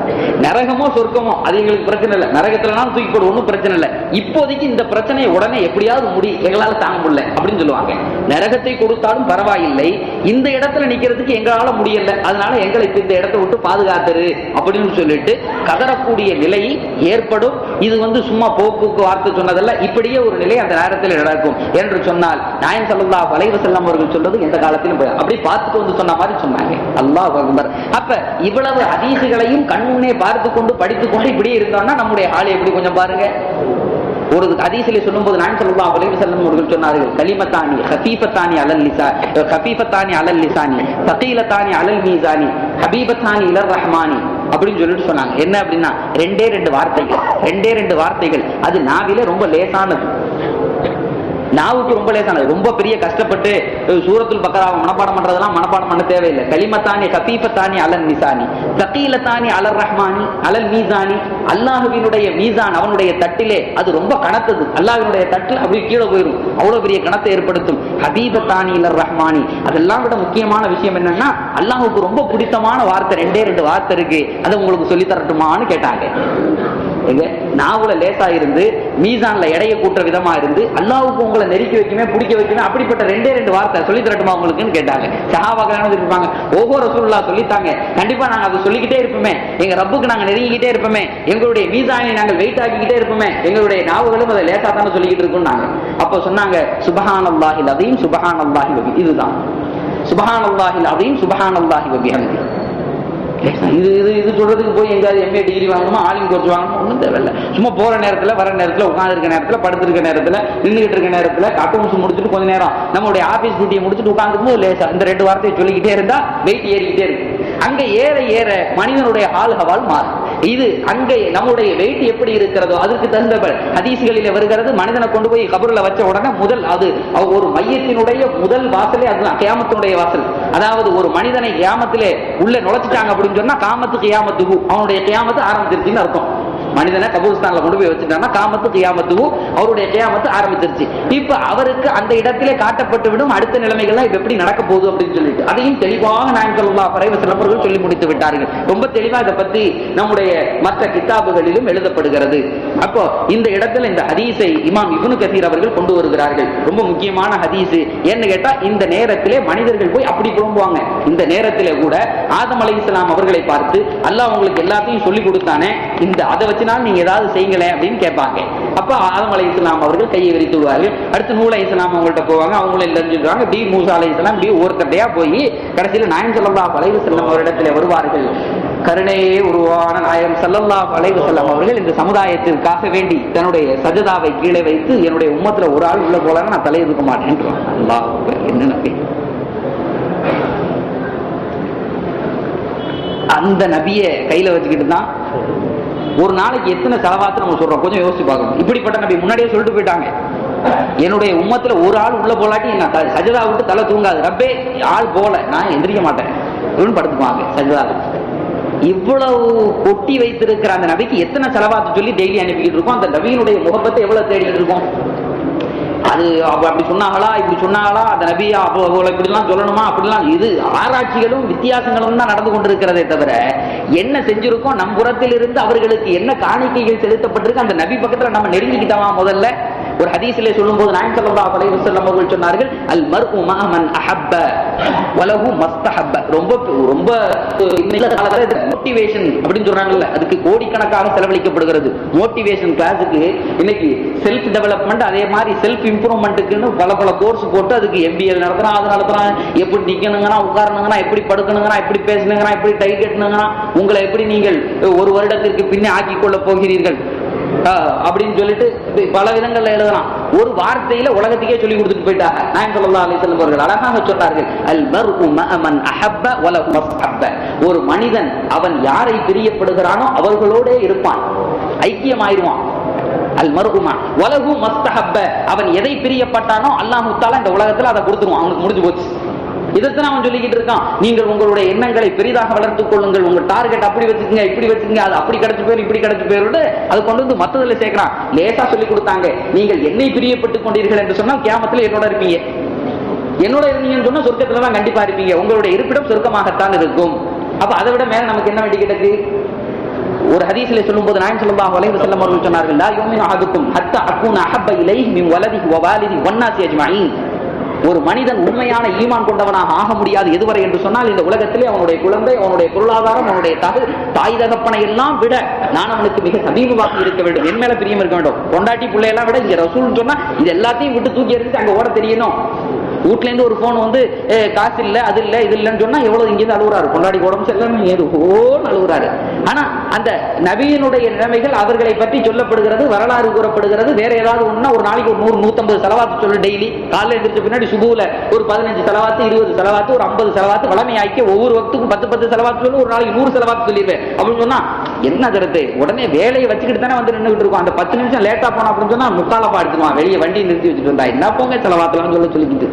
நரகமோ சொர்க்கமோ அது எங்களுக்கு பிரச்சனை இல்லை நரகத்துலனாலும் தூக்கி போடு ஒன்றும் பிரச்சனை இல்லை இப்போதைக்கு இந்த பிரச்சனையை உடனே எப்படியாவது முடி எங்களால தாங்க முடியல அப்படின்னு சொல்லுவாங்க நரகத்தை கொடுத்தாலும் பரவாயில்லை இந்த இடத்துல நிக்கிறதுக்கு எங்களால முடியல அதனால எங்களை இப்ப இந்த இடத்தை விட்டு பாதுகாத்துரு அப்படின்னு சொல்லிட்டு கதறக்கூடிய நிலை ஏற்படும் இது வந்து சும்மா போக்குக்கு வார்த்தை சொன்னதல்ல இப்படியே ஒரு நிலை அந்த நேரத்தில் நடக்கும் என்று சொன்னால் நாயன் சல்லா வலைவ செல்லம் அவர்கள் சொல்றது எந்த காலத்திலும் போய் அப்படி பார்த்துட்டு வந்து சொன்ன மாதிரி சொன்னாங்க அல்லாஹ் அக்பர் அப்ப இவ்வளவு ஹதீசுகளையும் கண்முன்னே பார்த்து கொண்டு படித்துக் கொண்டு இப்படியே இருந்தோம்னா நம்முடைய ஆள் எப்படி கொஞ்சம் பாருங்க ஒரு ஹதீஸிலே சொல்லும்போது நான் சொல்லலாம் அலைஹி செல்லம் அவர்கள் சொன்னார்கள் கலிமத்தானி ஹபீபத்தானி அலல் லிசா ஹபீபத்தானி அலல் லிசானி தகீலத்தானி அலல் மீசானி ஹபீபத்தானி இலர் ரஹ்மானி அப்படின்னு சொல்லிட்டு சொன்னாங்க என்ன அப்படின்னா ரெண்டே ரெண்டு வார்த்தைகள் ரெண்டே ரெண்டு வார்த்தைகள் அது நாவில ரொம்ப லேசானது நாவுக்கு ரொம்ப லேசானது ரொம்ப பெரிய கஷ்டப்பட்டு அஹ், சூரத்துல் பக்கராவை மனப்பாடம் பண்றதெல்லாம் மனப்பாடம் பண்ண தேவையில்லை கலிமத்தானி கபீபத்தானி அலல் நிசானி தகீலத்தானி அலர் ரஹ்மானி அலல் மீசானி அல்லாஹுவினுடைய மீசான் அவனுடைய தட்டிலே அது ரொம்ப கனத்தது அல்லாஹ்வினுடைய தட்டில் அப்படி கீழே போயிடும் அவ்வளவு பெரிய கணத்தை ஏற்படுத்தும் ஹபீபத்தானி இலர் ரஹ்மானி அதெல்லாம் விட முக்கியமான விஷயம் என்னன்னா அல்லாஹுக்கு ரொம்ப பிடித்தமான வார்த்தை ரெண்டே ரெண்டு வார்த்தை இருக்கு அதை உங்களுக்கு சொல்லி தரட்டுமான்னு கேட்டாங்க எங்க நாவுல லேசா இருந்து மீசான்ல எடைய கூட்டுற விதமா இருந்து அல்லாவுக்கு உங்களை நெருக்கி வைக்குமே பிடிக்க வைக்குமே அப்படிப்பட்ட ரெண்டே ரெண்டு வார்த்தை சொல்லி தரட்டுமா உங்களுக்குன்னு கேட்டாங்க சஹாபாக்கள் இருப்பாங்க ஒவ்வொரு ரசூல்லா சொல்லித்தாங்க கண்டிப்பா நாங்க அதை சொல்லிக்கிட்டே இருப்போமே எங்க ரப்புக்கு நாங்க நெருங்கிக்கிட்டே இருப்போமே எங்களுடைய மீசானை நாங்கள் வெயிட் ஆக்கிக்கிட்டே இருப்போமே எங்களுடைய நாவுகளும் அதை லேசா தானே சொல்லிக்கிட்டு இருக்கோம் நாங்க அப்போ சொன்னாங்க சுபஹான் அல்லாஹில் அதையும் சுபஹான் அல்லாஹி வபி இதுதான் சுபஹான் அல்லாஹில் அதையும் சுபஹான் அல்லாஹி வபி இது இது இது சொல்றதுக்கு போய் எங்கேயாவது எம்ஏ டிகிரி வாங்கணுமா ஆலிம் கோர்ஸ் வாங்கணுமா ஒன்றும் தேவையில்ல சும்மா போற நேரத்துல வர நேரத்துல உட்காந்துருக்க நேரத்துல படுத்திருக்க நேரத்துல நின்றுகிட்டு இருக்க நேரத்துல அக்கௌண்ட்ஸ் முடிச்சுட்டு கொஞ்ச நேரம் நம்மளுடைய ஆபீஸ் டியூட்டியை முடிச்சுட்டு உட்காந்துருக்கும் லேசா இந்த ரெண்டு வார்த்தையை சொல்லிக்கிட்டே இருந்தா வெயிட் ஏறிக்கிட்டே இருக்கு அங்க ஏற ஏற மனிதனுடைய ஹால் ஹவால் மாறும் இது அங்கே நம்முடைய வெயிட் எப்படி இருக்கிறதோ அதற்கு தகுந்த ஹதீசுகளிலே வருகிறது மனிதனை கொண்டு போய் கபருல வச்ச உடனே முதல் அது அவ- ஒரு மையத்தினுடைய முதல் வாசலே அதுதான் கியாமத்தினுடைய வாசல் அதாவது ஒரு மனிதனை கியாமத்திலே உள்ள நுழைச்சிட்டாங்க அப்படின்னு சொன்னா காமத்து கியாமத்துகு அவனுடைய கியாமத்து ஆரம்பிச்சிருச்சுன்னு அர்த்தம் மனிதனை கபூர்ஸ்தான்ல கொண்டு போய் வச்சுட்டாங்கன்னா காமத்து கியாமத்துகு அவருடைய கியாமத்து ஆரம்பிச்சிருச்சு இப்ப அவருக்கு அந்த இடத்திலே காட்டப்பட்டு விடும் அடுத்த நிலைமைகள்லாம் இப்ப எப்படி நடக்க போகுது அப்படின்னு சொல்லிட்டு அதையும் தெளிவாக நான் சொல்லலாம் பறைவ சிலப்பர்கள் சொல்லி முடித்து விட்டார்கள் ரொம்ப தெளிவா இதை பத்தி நம்முடைய மற்ற கித்தாபுகளிலும் எழுதப்படுகிறது அப்போ இந்த இடத்துல இந்த ஹதீஸை இமாம் இப்னு கசீர் அவர்கள் கொண்டு வருகிறார்கள் ரொம்ப முக்கியமான ஹதீஸ் ஏன்னு கேட்டா இந்த நேரத்திலே மனிதர்கள் போய் அப்படி புலம்புவாங்க இந்த நேரத்திலே கூட ஆதம் அலைஹிஸ்ஸலாம் அவர்களை பார்த்து அல்லாஹ் உங்களுக்கு எல்லாத்தையும் சொல்லி கொடுத்தானே இந்த அதை வச்சுனாலும் நீங்க ஏதாவது செய்யுங்களேன் அப்படின்னு கேட்பாங்க அப்ப ஆதம் அலைஹிஸ்ஸலாம் அவர்கள் கையை விரித்து விடுவார்கள் அடுத்து நூல் அலைஹிஸ்ஸலாம் அவங்கள்ட்ட போவாங்க அவங்களும் இல்லைன்னு சொல்லுவாங்க டி மூசா அலைஹிஸ்ஸலாம் இப்படி ஒருத்தட்டையா போய் கடைசியில் நாயன் ஸல்லல்லாஹு அலைஹி வஸல்லம் அவரிடத்திலே வருவார்கள் கருணையே உருவான நாயகம் ஸல்லல்லாஹு அலைஹி வஸல்லம் அவர்கள் இந்த சமுதாயத்திற்காக வேண்டி தன்னுடைய சஜதாவை கீழே வைத்து என்னுடைய உம்மத்துல ஒரு ஆள் உள்ள போலன்னு நான் தலையை தூக்க மாட்டேன் அல்லாஹ் என்ன நபி அந்த நபியை கையில வச்சுக்கிட்டு தான் ஒரு நாளைக்கு எத்தனை செலவாத்து நம்ம சொல்றோம் கொஞ்சம் யோசிச்சு பார்க்கணும் இப்படிப்பட்ட நபி முன்னாடியே சொல்லிட்டு போயிட்டாங்க என்னுடைய உம்மத்துல ஒரு ஆள் உள்ள போலாட்டி நான் த- சஜதா விட்டு தலை தூங்காது ரப்பே ஆள் போல நான் எந்திரிக்க மாட்டேன் அப்படின்னு படுத்துக்குவாங்க சஜதா இவ்வளவு கொட்டி வைத்திருக்கிற அந்த நபிக்கு எத்தனை செலவாத்து சொல்லி டெய்லி அனுப்பிக்கிட்டு இருக்கோம் அந்த நபியினுடைய முகப்பத்தை எவ்வளவு தேடிட்டு இருக்கோம் அது அவ அப்படி சொன்னாங்களா இப்படி சொன்னாங்களா அந்த நபியா அப்போ அவளை இப்படிலாம் சொல்லணுமா அப்படிலாம் இது ஆராய்ச்சிகளும் வித்தியாசங்களும் தான் நடந்து கொண்டிருக்கிறதே தவிர என்ன செஞ்சிருக்கோம் நம் புறத்தில் இருந்து அவர்களுக்கு என்ன காணிக்கைகள் செலுத்தப்பட்டிருக்கு அந்த நபி பக்கத்துல நம்ம நெருங்கிக்கிட்டோமா முதல்ல ஒரு ஹதீஸிலே சொல்லும்போது நாயகம் ஸல்லல்லாஹு அலைஹி வஸல்லம் அவர்கள் சொன்னார்கள் அல் மர்உ மா மன் அஹப்ப வலஹு மஸ்தஹப்ப ரொம்ப ரொம்ப மோட்டிவேஷன் அப்படின்னு சொல்றாங்கல்ல அதுக்கு கோடிக்கணக்காக செலவழிக்கப்படுகிறது மோட்டிவேஷன் கிளாஸுக்கு இன்னைக்கு செல்ஃப் டெவலப்மெண்ட் அதே மாதிரி செல்ஃப் இம்ப்ரூவ்மெண்ட்டுக்குன்னு பல பல கோர்ஸ் போட்டு அதுக்கு எம்பிஎல் நடத்துறான் அது நடத்துறான் எப்படி நிக்கணுங்கன்னா உட்காரணுங்கன்னா எப்படி படுக்கணுங்கன்னா எப்படி பேசணுங்கன்னா எப்படி டை கட்டணுங்கன்னா உங்களை எப்படி நீங்கள் ஒரு வருடத்திற்கு பின்னே ஆக்கிக் கொள்ள போகிறீர்கள் ஆஹ் அப்படின்னு சொல்லிட்டு இப்படி பல விதங்கள்ல எழுதலாம் ஒரு வார்த்தையில உலகத்துக்கே சொல்லி கொடுத்துட்டு போயிட்டாங்க நாயகம் ஸல்லல்லாஹு அலைஹி வஸல்லம் அவர்கள் அழகாக சொன்னார்கள் அல் மர்உ மஅ மன் அஹப்ப வலஹு மஸ்ஹப்ப ஒரு மனிதன் அவன் யாரை பிரியப்படுகிறானோ அவர்களோடே இருப்பான் ஐக்கியமாயிருவான் அல் மர்ஹுமா வலஹு மஸ்தஹப்ப அவன் எதை பிரியப்பட்டானோ அல்லாஹ் தஆலா இந்த உலகத்துல அதை கொடுத்துருவான் அவனுக்கு முடிஞ்சு போச்சு இதைத்தான் அவன் சொல்லிக்கிட்டு இருக்கான் நீங்கள் உங்களுடைய எண்ணங்களை பெரிதாக வளர்த்துக் கொள்ளுங்கள் உங்க டார்கெட் அப்படி வச்சுக்கங்க இப்படி வச்சுக்கங்க அது அப்படி கிடைச்சு போயிரும் இப்படி கிடைச்சு போயிரும் அது கொண்டு வந்து மத்ததுல சேர்க்கிறான் லேசா சொல்லி கொடுத்தாங்க நீங்கள் என்னை பிரியப்பட்டுக் கொண்டீர்கள் என்று சொன்னால் கியாமத்துல என்னோட இருப்பீங்க என்னோட இருந்தீங்கன்னு சொன்னா சொர்க்கத்துல தான் கண்டிப்பா இருப்பீங்க உங்களுடைய இருப்பிடம் சொர்க்கமாகத்தான் இருக்கும் அப்ப அதை விட மேல நமக்கு என்ன வேண்டி கிடக்கு ஒரு ஹதீஸ்ல சொல்லும்போது நாயகம் ஸல்லல்லாஹு அலைஹி வஸல்லம் அவர்கள் சொன்னார்கள் லா யுமினு அஹதுக்கும் ஹத்தா அக்கூன அஹப்ப இலைஹி மின் வலதிஹி வ வாலிதிஹி வன்னாசி அஜ்மஈன் ஒரு மனிதன் உண்மையான ஈமான் கொண்டவனாக ஆக முடியாது எதுவரை என்று சொன்னால் இந்த உலகத்திலே அவனுடைய குழந்தை அவனுடைய பொருளாதாரம் அவனுடைய தகு தாய் தகப்பனை எல்லாம் விட நான் அவனுக்கு மிக சமீபமாக இருக்க வேண்டும் என் மேல பிரியம் இருக்க வேண்டும் பொண்டாட்டி பிள்ளையெல்லாம் விட இங்க ரசூல் சொன்னா இது எல்லாத்தையும் விட்டு தூக்கி எறிஞ்சு அங்க ஓட தெரியணும் வீட்ல இருந்து ஒரு போன் வந்து "ஏ, காசு இல்ல அது இல்ல இது இல்லைன்னு சொன்னா எவ்வளவு இங்க இருந்து அழுகுறாரு பொண்டாடி உடம்பு சரியில்லைன்னு ஏது ஓன்னு அழுகுறாரு ஆனா அந்த நபியினுடைய நிலைமைகள் அவர்களை பற்றி சொல்லப்படுகிறது வரலாறு கூறப்படுகிறது வேற ஏதாவது ஒண்ணா ஒரு நாளைக்கு ஒரு நூறு நூத்தம்பது செலவாத்து சொல்லு டெய்லி காலைல எந்திரிச்ச பின்னாடி சுபுல ஒரு பதினஞ்சு செலவாத்து இருபது செலவாத்து ஒரு ஐம்பது செலவாத்து வளமையாக்கி ஒவ்வொரு வக்துக்கும் பத்து பத்து செலவாத்து சொல்லி ஒரு நாளைக்கு நூறு செலவாத்து சொல்லிடுவேன் அப்படின்னு சொன்னா என்ன கருத்து உடனே வேலையை வச்சுக்கிட்டு தானே வந்து நின்றுட்டு இருக்கோம் அந்த பத்து நிமிஷம் லேட்டா போனோம் அப்படின்னு சொன்னா முக்காலப்பா எடுத்துக்குவான் வெளியே வண்டி நிறுத்தி வச்சுட்டு வந்தா என்ன போங்க செலவாத்தலாம் சொல்ல சொல்லிக்கிட்டு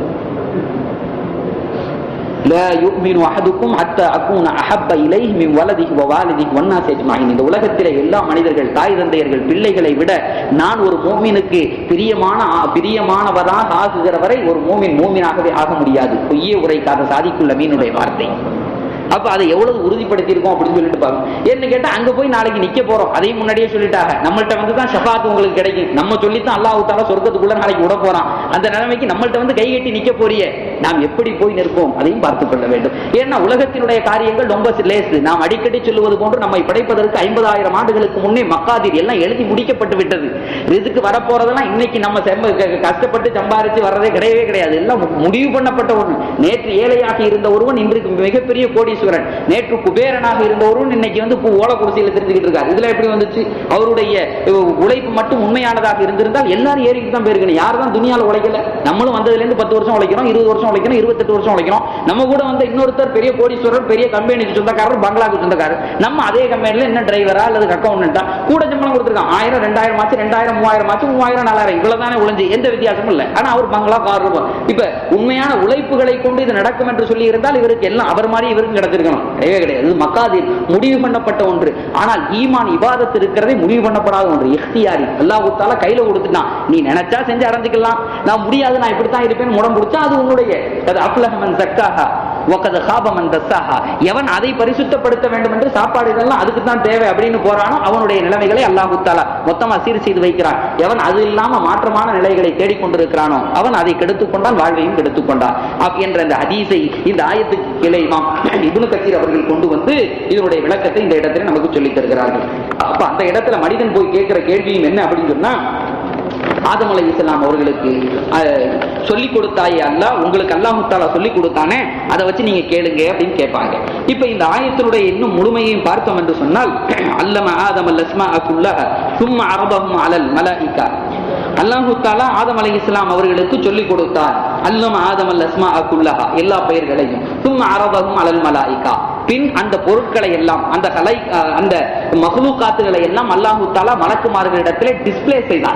لا يؤمن أحدكم حتى أكون أحب إليه من ولده ووالده والناس أجمعين இந்த உலகத்திலே எல்லா மனிதர்கள் தாய் தந்தையர்கள் பிள்ளைகளை விட நான் ஒரு மூமினுக்கு பிரியமான பிரியமானவராக ஆகுகிற வரை ஒரு மூமின் மூமினாகவே ஆக முடியாது பொய்யே உரைக்காத சாதிக்குள்ள மீனுடைய வார்த்தை அப்ப அதை எவ்வளவு உறுதிப்படுத்தி இருக்கோம் அப்படின்னு சொல்லிட்டு பாருங்க என்ன கேட்டா அங்க போய் நாளைக்கு நிக்க போறோம் அதையும் முன்னாடியே சொல்லிட்டாங்க நம்மள்ட்ட வந்து தான் ஷஃபாத் உங்களுக்கு கிடைக்கும் நம்ம சொல்லித்தான் அல்லாஹ் தால சொர்க்கத்துக்குள்ள நாளைக்கு விட போறான் அந்த நிலைமைக்கு நம்மள்ட்ட வந்து கை கட்டி நிக்க போறியே நாம் எப்படி போய் நிற்போம் அதையும் பார்த்துக் கொள்ள வேண்டும் ஏன்னா உலகத்தினுடைய காரியங்கள் ரொம்ப லேசு நாம் அடிக்கடி சொல்லுவது போன்று நம்மை படைப்பதற்கு ஐம்பதாயிரம் ஆண்டுகளுக்கு முன்னே மக்காதீர் எல்லாம் எழுதி முடிக்கப்பட்டு விட்டது ரிசுக்கு வரப்போறதெல்லாம் இன்னைக்கு நம்ம செம்ம க- கஷ்டப்பட்டு சம்பாரிச்சு வர்றதே கிடையவே கிடையாது எல்லாம் முடிவு பண்ணப்பட்ட ஒன்று நேற்று ஏழையாக இருந்த ஒருவன் இன்றைக்கு மிகப்பெரிய கோடீஸ்வரன் நேற்று குபேரனாக இருந்த ஒருவன் இன்னைக்கு வந்து பூ ஓலை குடிசையில் தெரிஞ்சுக்கிட்டு இருக்காரு இதுல எப்படி வந்துச்சு அவருடைய அஹ், உழைப்பு மட்டும் உண்மையானதாக இருந்திருந்தால் எல்லாரும் ஏறிக்கிட்டு தான் போயிருக்கணும் யார் தான் துணியால உழைக்கல நம்மளும் வந்ததுல இருந்து பத்து வருஷம் உழைக்கிறோம் இருபது வருஷம் உழைக்கிறோம் இருபத்தெட்டு வருஷம் உழைக்கிறோம் நம்ம கூட வந்து இன்னொருத்தர் பெரிய கோடீஸ்வரர் பெரிய கம்பெனிக்கு சொந்தக்காரர் பங்களாக்கு சொந்தக்காரர் நம்ம அதே கம்பெனில என்ன டிரைவரா அல்லது அக்கௌண்டா கூட சம்பளம் கொடுத்துருக்கான் ஆயிரம் ரெண்டாயிரம் ஆச்சு ரெண்டாயிரம் மூவாயிரம் ஆச்சு மூவாயிரம் நாலாயிரம் இவ்வளவுதானே உழைஞ்சு எந்த வித்தியாசமும் இல்லை ஆனா அவர் பங்களா கார் ரூபாய் இப்ப உண்மையான உழைப்புகளை கொண்டு இது நடக்கும் என்று சொல்லி இருந்தால் இவருக்கு எல்லாம் அவர் மாதிரி இவருக்கும் கிடைச்சிருக்கணும் கிடையவே கிடையாது இது மக்காதில் முடிவு பண்ணப்பட்ட ஒன்று ஆனால் ஈமான் இபாதத் இருக்கிறதே முடிவு பண்ணப்படாத ஒன்று இஃப்தியாரி அல்லாஹ் தால கையில கொடுத்துட்டான் நீ நினைச்சா செஞ்சு அடைஞ்சுக்கலாம் நான் முடியாது நான் இப்படித்தான் இருப்பேன்னு முடம் பிடிச்சா அது உன்னுடைய அது அப்லஹமன் சக்காஹா ஒக்கத சாபமன் தஸ்ஸாஹா எவன் அதை பரிசுத்தப்படுத்த வேண்டும் என்று சாப்பாடு இதெல்லாம் அதுக்கு தான் தேவை அப்படின்னு போறானோ அவனுடைய நிலைமைகளை அல்லாஹு தாலா மொத்தமா சீர் செய்து வைக்கிறான் எவன் அது இல்லாம மாற்றமான நிலைகளை தேடிக்கொண்டிருக்கிறானோ அவன் அதை கெடுத்துக் கொண்டான் வாழ்வையும் கெடுத்துக் கொண்டான் அப் என்ற இந்த ஹதீஸை இந்த ஆயத்துக்கு கீழே இமாம் இப்னு கத்தீர் அவர்கள் கொண்டு வந்து இதனுடைய விளக்கத்தை இந்த இடத்துல நமக்கு சொல்லித் தருகிறார்கள் அப்ப அந்த இடத்துல மனிதன் போய் கேட்கிற கேள்வியும் என்ன அப்படின்னு சொன்னா ஆதம் அலை இஸ்லாம் அவர்களுக்கு அஹ், சொல்லிக் கொடுத்தாயே அல்லாஹ் உங்களுக்கு அல்லாஹு தாலா சொல்லிக் கொடுத்தானே அதை வச்சு நீங்க கேளுங்க அப்படின்னு கேட்பாங்க இப்ப இந்த ஆயத்தினுடைய இன்னும் முழுமையையும் பார்த்தோம் என்று சொன்னால் அல்லம ஆதம் அல் அஸ்மா அக்குல்லஹ சும்மா அரபஹும் அலல் மலாயிகா அல்லாஹு தாலா ஆதம் அலை இஸ்லாம் அவர்களுக்கு சொல்லிக் கொடுத்தார் அல்லம ஆதம் அல் அஸ்மா அக்குல்லஹா எல்லா பெயர்களையும் சும்மா அரபஹும் அலல் மலாயிகா பின் அந்த பொருட்களை எல்லாம் அந்த கலை அஹ், அந்த மஹ்லூக்காத்துகளை எல்லாம் அல்லாஹு தாலா மலக்குமார்களிடத்திலே டிஸ்ப்ளே செய்தான்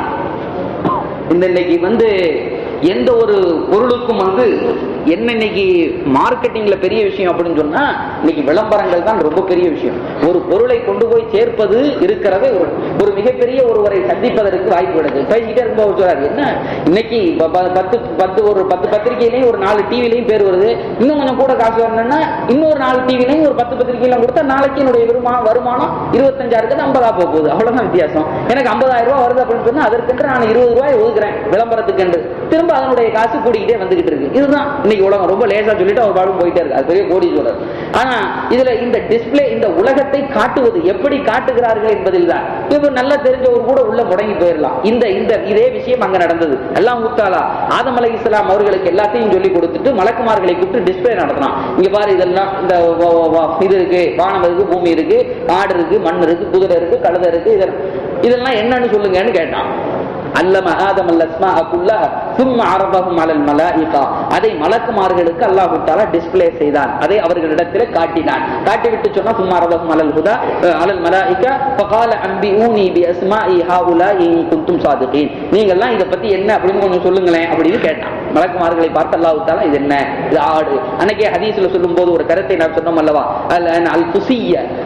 இந்த இன்னைக்கு வந்து எந்த ஒரு பொருளுக்கும் வந்து என்ன இன்னைக்கு மார்க்கெட்டிங்ல பெரிய விஷயம் அப்படின்னு சொன்னா இன்னைக்கு விளம்பரங்கள் தான் ரொம்ப பெரிய விஷயம் ஒரு பொருளை கொண்டு போய் சேர்ப்பது இருக்கிறதே ஒரு ஒரு மிகப்பெரிய ஒருவரை சந்திப்பதற்கு வாய்ப்பு கிடைக்குது பேசிக்கிட்டே இருக்கும்போது சொல்றாரு என்ன இன்னைக்கு ப- ப- பத்து பத்து ஒரு பத்து பத்திரிகையிலையும் ஒரு நாலு டிவிலையும் பேர் வருது இன்னும் கொஞ்சம் கூட காசு வரணும்னா இன்னொரு நாலு டிவிலையும் ஒரு பத்து பத்திரிகையில கொடுத்தா நாளைக்கு என்னுடைய வருமானம் வருமானம் இருபத்தஞ்சாயிரத்து ஐம்பதா போக போகுது அவ்வளவுதான் வித்தியாசம் எனக்கு ஐம்பதாயிரம் ரூபாய் வருது அப்படின்னு சொன்னா அதற்கென்று நான் இருபது ரூபாய் ஒதுக்குறேன் விளம்பரத்துக்கு திரும்ப அதனுடைய காசு கூடிக்கிட்டே வந்துகிட்டு இருக்கு இதுதான் இன்னைக்கு உலகம் ரொம்ப லேசா சொல்லிட்டு அவர் பாடும் போயிட்டே இருக்கு அது பெரிய கோடி சொல்றாரு ஆனா இதுல இந்த டிஸ்ப்ளே இந்த உலகத்தை காட்டுவது எப்படி காட்டுகிறார்கள் என்பதில் தான் இப்ப நல்லா தெரிஞ்சவர் கூட உள்ள முடங்கி போயிடலாம் இந்த இந்த இதே விஷயம் அங்க நடந்தது எல்லாம் முத்தாலா ஆதம் அலை இஸ்லாம் அவர்களுக்கு எல்லாத்தையும் சொல்லி கொடுத்துட்டு மலக்குமார்களை கூப்பிட்டு டிஸ்ப்ளே நடத்தினான் இங்க பாரு இதெல்லாம் இந்த வ- வ- வ- இது இருக்கு வானம் இருக்கு பூமி இருக்கு ஆடு இருக்கு மண் இருக்கு குதிரை இருக்கு கழுதை இருக்கு இதெல்லாம் இதெல்லாம் என்னன்னு சொல்லுங்கன்னு கேட்டான் அல்லம ஆதம் அல் அஸ்மாஅ குல்லஹ ثم عرضهم على الملائكه அதை மலக்குமார்களுக்கு அல்லாஹ் தஆலா டிஸ்ப்ளே செய்தான் அதை அவர்களிடத்தில் காட்டினான் காட்டிவிட்டு சொன்னா ثم عرضهم على الهدى على الملائكه فقال انبئوني باسماء هؤلاء ان كنتم صادقين நீங்க எல்லாம் இத பத்தி என்ன அப்படின்னு கொஞ்சம் சொல்லுங்களேன் அப்படின்னு கேட்டான் மலக்குமார்களை பார்த்து அல்லாஹ் தஆலா இது என்ன இது ஆடு அன்னைக்கே ஹதீஸ்ல சொல்லும்போது ஒரு கருத்தை நான் சொன்னோம் அல்லவா அல் அல் புசிய